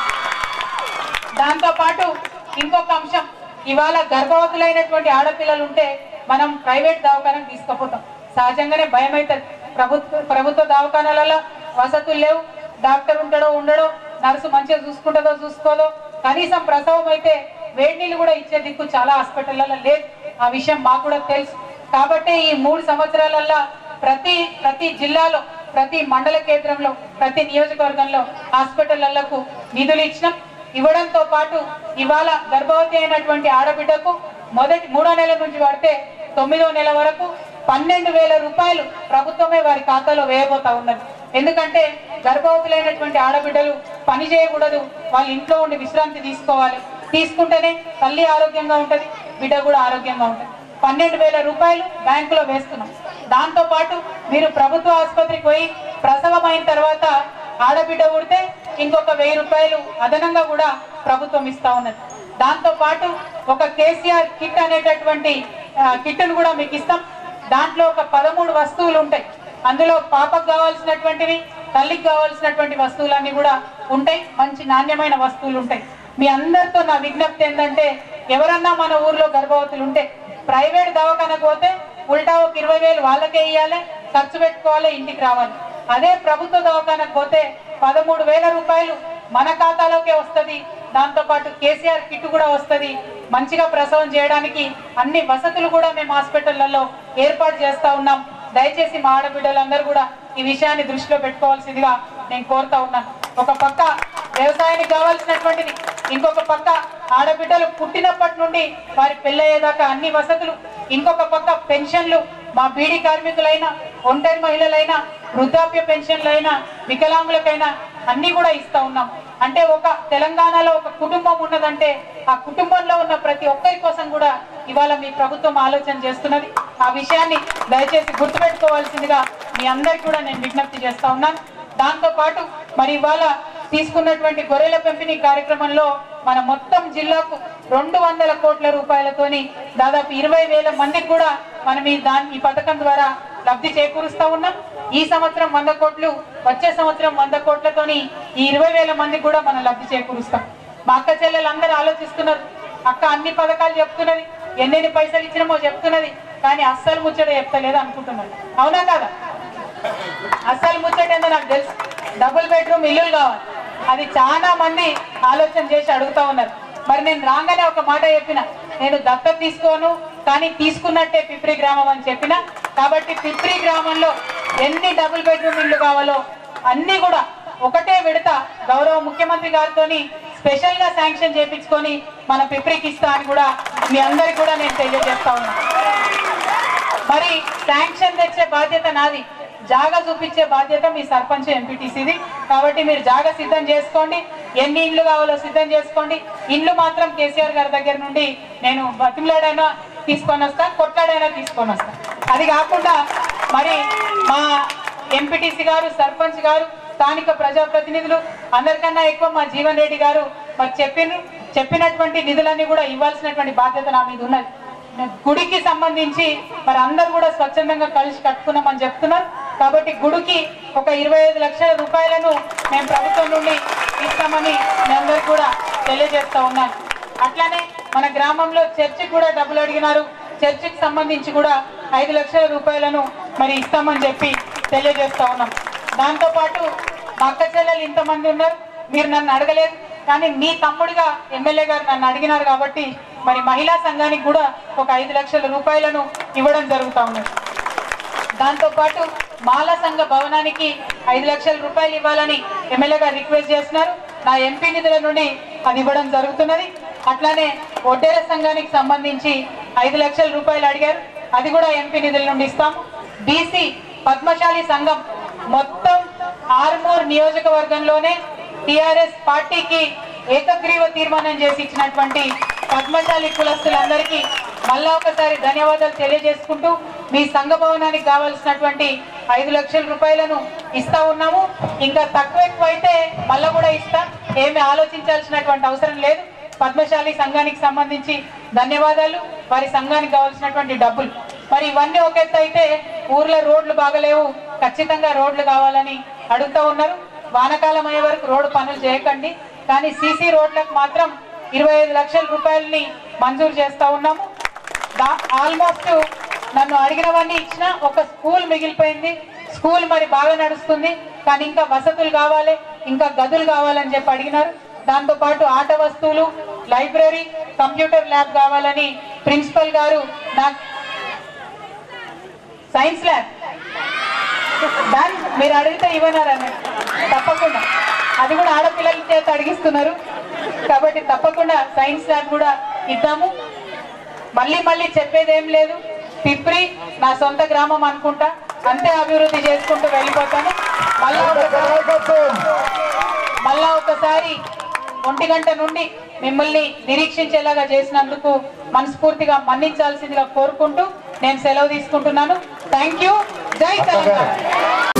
దాంతో పాటు ఇంకొక అంశం ఇవాళ గర్భవతులైనటువంటి ఆడపిల్లలు ఉంటే మనం ప్రైవేట్ దవాఖానకు తీసుకుపోతాం సహజంగానే భయం అవుతుంది ప్రభుత్వ ప్రభుత్వ దవాఖానాలలో వసతులు లేవు డాక్టర్ ఉంటాడో ఉండడో నర్సు మంచిగా చూసుకుంటుందో చూసుకోదో కనీసం ప్రసవం అయితే వేడి నీళ్ళు కూడా ఇచ్చే దిక్కు చాలా హాస్పిటల్లో లేదు ఆ విషయం మాకు కూడా తెలుసు కాబట్టి ఈ మూడు సంవత్సరాలల్లో ప్రతి ప్రతి జిల్లాలో ప్రతి మండల కేంద్రంలో ప్రతి నియోజకవర్గంలో హాస్పిటళ్లకు నిధులు ఇచ్చినాం ఇవ్వడంతో పాటు ఇవాళ గర్భవతి అయినటువంటి ఆడబిడ్డకు మొదటి మూడో నెల నుంచి పడితే తొమ్మిదో నెల వరకు పన్నెండు వేల రూపాయలు ప్రభుత్వమే వారి ఖాతాలో వేయబోతా ఉన్నది ఎందుకంటే గర్భవతులైనటువంటి ఆడబిడ్డలు పని చేయకూడదు వాళ్ళ ఇంట్లో ఉండి విశ్రాంతి తీసుకోవాలి తీసుకుంటేనే తల్లి ఆరోగ్యంగా ఉంటది బిడ్డ కూడా ఆరోగ్యంగా ఉంటది పన్నెండు వేల రూపాయలు బ్యాంకులో వేస్తున్నాం దాంతో పాటు మీరు ప్రభుత్వ ఆసుపత్రికి పోయి ప్రసవం అయిన తర్వాత ఆడబిడ్డ పుడితే ఇంకొక వెయ్యి రూపాయలు అదనంగా కూడా ప్రభుత్వం ఇస్తా ఉన్నది దాంతో పాటు ఒక కేసీఆర్ కిట్ అనేటటువంటి ఆ, కిట్ను కూడా మీకు ఇస్తాం దాంట్లో ఒక పదమూడు వస్తువులు ఉంటాయి అందులో పాపకు కావాల్సినటువంటివి తల్లికి కావాల్సినటువంటి వస్తువులన్నీ కూడా ఉంటాయి మంచి నాణ్యమైన వస్తువులు ఉంటాయి మీ అందరితో నా విజ్ఞప్తి ఏంటంటే ఎవరన్నా మన ఊర్లో గర్భవతులు ఉంటే ప్రైవేట్ దవాఖానకు పోతే ఉల్టా ఒక ఇరవై వేలు వాళ్ళకే ఇవ్వాలి ఖర్చు పెట్టుకోవాలి ఇంటికి రావాలి అదే ప్రభుత్వ దవాఖానకు పోతే పదమూడు వేల రూపాయలు మన ఖాతాలోకే వస్తది దాంతో పాటు కేసీఆర్ కిట్ కూడా వస్తది మంచిగా ప్రసవం చేయడానికి అన్ని వసతులు కూడా మేము హాస్పిటళ్లలో ఏర్పాటు చేస్తా ఉన్నాం దయచేసి మా ఆడబిడ్డలందరూ కూడా ఈ విషయాన్ని దృష్టిలో పెట్టుకోవాల్సిందిగా నేను కోరుతా ఉన్నాను ఒక పక్క వ్యవసాయానికి కావాల్సినటువంటిది ఇంకొక పక్క ఆడబిడ్డలు పుట్టినప్పటి నుండి వారి పెళ్ళయ్యేదాకా అన్ని వసతులు ఇంకొక పక్క పెన్షన్లు మా బీడీ కార్మికులైనా ఒంటరి మహిళలైనా వృద్ధాప్య పెన్షన్లైనా వికలాంగులకైనా అన్ని కూడా ఇస్తా ఉన్నాం అంటే ఒక తెలంగాణలో ఒక కుటుంబం ఉన్నదంటే ఆ కుటుంబంలో ఉన్న ప్రతి ఒక్కరి కోసం కూడా ఇవాళ మీ ప్రభుత్వం ఆలోచన చేస్తున్నది ఆ విషయాన్ని దయచేసి గుర్తుపెట్టుకోవాల్సిందిగా మీ అందరికి కూడా నేను విజ్ఞప్తి చేస్తా ఉన్నాను దాంతో పాటు మరి ఇవాళ తీసుకున్నటువంటి గొర్రెల పెంపిణీ కార్యక్రమంలో మన మొత్తం జిల్లాకు రెండు వందల కోట్ల రూపాయలతోని దాదాపు ఇరవై వేల మందికి కూడా మనం ఈ దాని ఈ పథకం ద్వారా లబ్ధి చేకూరుస్తా ఉన్నాం ఈ సంవత్సరం వంద కోట్లు వచ్చే సంవత్సరం వంద కోట్లతోని ఈ ఇరవై వేల మందికి కూడా మనం లబ్ధి చేకూరుస్తాం మా అక్క చెల్లెలు అందరూ ఆలోచిస్తున్నారు అక్క అన్ని పథకాలు చెప్తున్నది ఎన్నెన్ని పైసలు ఇచ్చినామో చెప్తున్నది కానీ అస్సలు ముచ్చట చెప్తలేదు అనుకుంటున్నది అవునా కదా అస్సలు ముచ్చట ఏందో నాకు తెలుసు డబుల్ బెడ్రూమ్ ఇల్లులు కావాలి అది చాలా మంది ఆలోచన చేసి అడుగుతా ఉన్నారు మరి నేను రాగానే ఒక మాట చెప్పిన నేను దత్తత తీసుకోను కానీ తీసుకున్నట్టే పిప్రి గ్రామం అని చెప్పిన కాబట్టి పిప్రి గ్రామంలో ఎన్ని డబుల్ బెడ్రూమ్ ఇల్లు కావాలో అన్ని కూడా ఒకటే విడత గౌరవ ముఖ్యమంత్రి గారితోని స్పెషల్ గా శాంక్షన్ చేపించుకొని మన పిప్రికి ఇస్తా అని కూడా మీ అందరికి కూడా నేను తెలియజేస్తా ఉన్నా మరి శాంక్షన్ తెచ్చే బాధ్యత నాది జాగా చూపించే బాధ్యత మీ సర్పంచ్ ఎంపీటీసీది కాబట్టి మీరు జాగా సిద్ధం చేసుకోండి ఎన్ని ఇండ్లు కావాలో సిద్ధం చేసుకోండి ఇండ్లు మాత్రం కేసీఆర్ గారి దగ్గర నుండి నేను బతిమలాడైనా తీసుకొని వస్తా కొట్లాడైనా తీసుకొని వస్తా అది కాకుండా మరి మా ఎంపీటీసీ గారు సర్పంచ్ గారు స్థానిక ప్రజాప్రతినిధులు అందరికన్నా ఎక్కువ మా జీవన్ రెడ్డి గారు మరి చెప్పిన చెప్పినటువంటి నిధులన్నీ కూడా ఇవ్వాల్సినటువంటి బాధ్యత నా మీద ఉన్నది గుడికి సంబంధించి మరి అందరు కూడా స్వచ్ఛందంగా కలిసి కట్టుకున్నామని చెప్తున్నారు కాబట్టి గుడికి ఒక ఇరవై ఐదు లక్షల రూపాయలను మేము ప్రభుత్వం నుండి ఇస్తామని మీ అందరికి కూడా తెలియజేస్తా ఉన్నాను అట్లానే మన గ్రామంలో చర్చికి కూడా డబ్బులు అడిగినారు చర్చికి సంబంధించి కూడా ఐదు లక్షల రూపాయలను మరి ఇస్తామని చెప్పి తెలియజేస్తా ఉన్నాం దాంతో పాటు మా అక్క చెల్లెలు ఇంతమంది ఉన్నారు మీరు నన్ను అడగలేదు కానీ మీ తమ్ముడిగా ఎమ్మెల్యే గారు నన్ను అడిగినారు కాబట్టి మరి మహిళా సంఘానికి కూడా ఒక ఐదు లక్షల రూపాయలను ఇవ్వడం జరుగుతా ఉన్నది దాంతో పాటు మాల సంఘ భవనానికి ఐదు లక్షల రూపాయలు ఇవ్వాలని ఎమ్మెల్యే గారు రిక్వెస్ట్ చేస్తున్నారు నా ఎంపీ నిధుల నుండి అది ఇవ్వడం జరుగుతున్నది అట్లానే ఒడ్డేర సంఘానికి సంబంధించి ఐదు లక్షల రూపాయలు అడిగారు అది కూడా ఎంపీ నిధుల నుండి ఇస్తాము బీసీ పద్మశాలి సంఘం మొత్తం ఆర్మూర్ నియోజకవర్గంలోనే టిఆర్ఎస్ పార్టీకి ఏకగ్రీవ తీర్మానం చేసి ఇచ్చినటువంటి పద్మశాలి కులస్తులందరికీ మళ్ళా ఒకసారి ధన్యవాదాలు తెలియజేసుకుంటూ మీ సంఘ భవనానికి కావాల్సినటువంటి ఐదు లక్షల రూపాయలను ఇస్తా ఉన్నాము ఇంకా తక్కువ ఎక్కువ అయితే మళ్ళా కూడా ఇస్తా ఏమి ఆలోచించాల్సినటువంటి అవసరం లేదు పద్మశాలి సంఘానికి సంబంధించి ధన్యవాదాలు వారి సంఘానికి కావాల్సినటువంటి డబ్బులు మరి ఇవన్నీ ఒక ఎత్తు అయితే ఊర్లో రోడ్లు బాగలేవు ఖచ్చితంగా రోడ్లు కావాలని అడుగుతా ఉన్నారు వానకాలం అయ్యే వరకు రోడ్డు పనులు చేయకండి కానీ సీసీ రోడ్లకు మాత్రం ఇరవై ఐదు లక్షల రూపాయలని మంజూరు చేస్తా ఉన్నాము ఆల్మోస్ట్ నన్ను అడిగినవన్నీ ఇచ్చిన ఒక స్కూల్ మిగిలిపోయింది స్కూల్ మరి బాగా నడుస్తుంది కానీ ఇంకా వసతులు కావాలి ఇంకా గదులు కావాలని చెప్పి అడిగినారు దాంతో పాటు ఆట వస్తువులు లైబ్రరీ కంప్యూటర్ ల్యాబ్ కావాలని ప్రిన్సిపల్ గారు నాకు సైన్స్ ల్యాబ్ దాన్ని మీరు అడిగితే ఇవ్వనారని తప్పకుండా అది కూడా ఆడపిల్లల చేత అడిగిస్తున్నారు కాబట్టి తప్పకుండా సైన్స్ ల్యాబ్ కూడా ఇద్దాము మళ్ళీ మళ్ళీ చెప్పేది ఏం లేదు పిప్రి నా సొంత గ్రామం అనుకుంటా అంతే అభివృద్ధి చేసుకుంటూ వెళ్ళిపోతాను మళ్ళా ఒకసారి మళ్ళా ఒకసారి ఒంటి గంట నుండి మిమ్మల్ని నిరీక్షించేలాగా చేసినందుకు మనస్ఫూర్తిగా మన్నించాల్సిందిగా కోరుకుంటూ నేను సెలవు తీసుకుంటున్నాను థ్యాంక్ యూ జై తెలంగాణ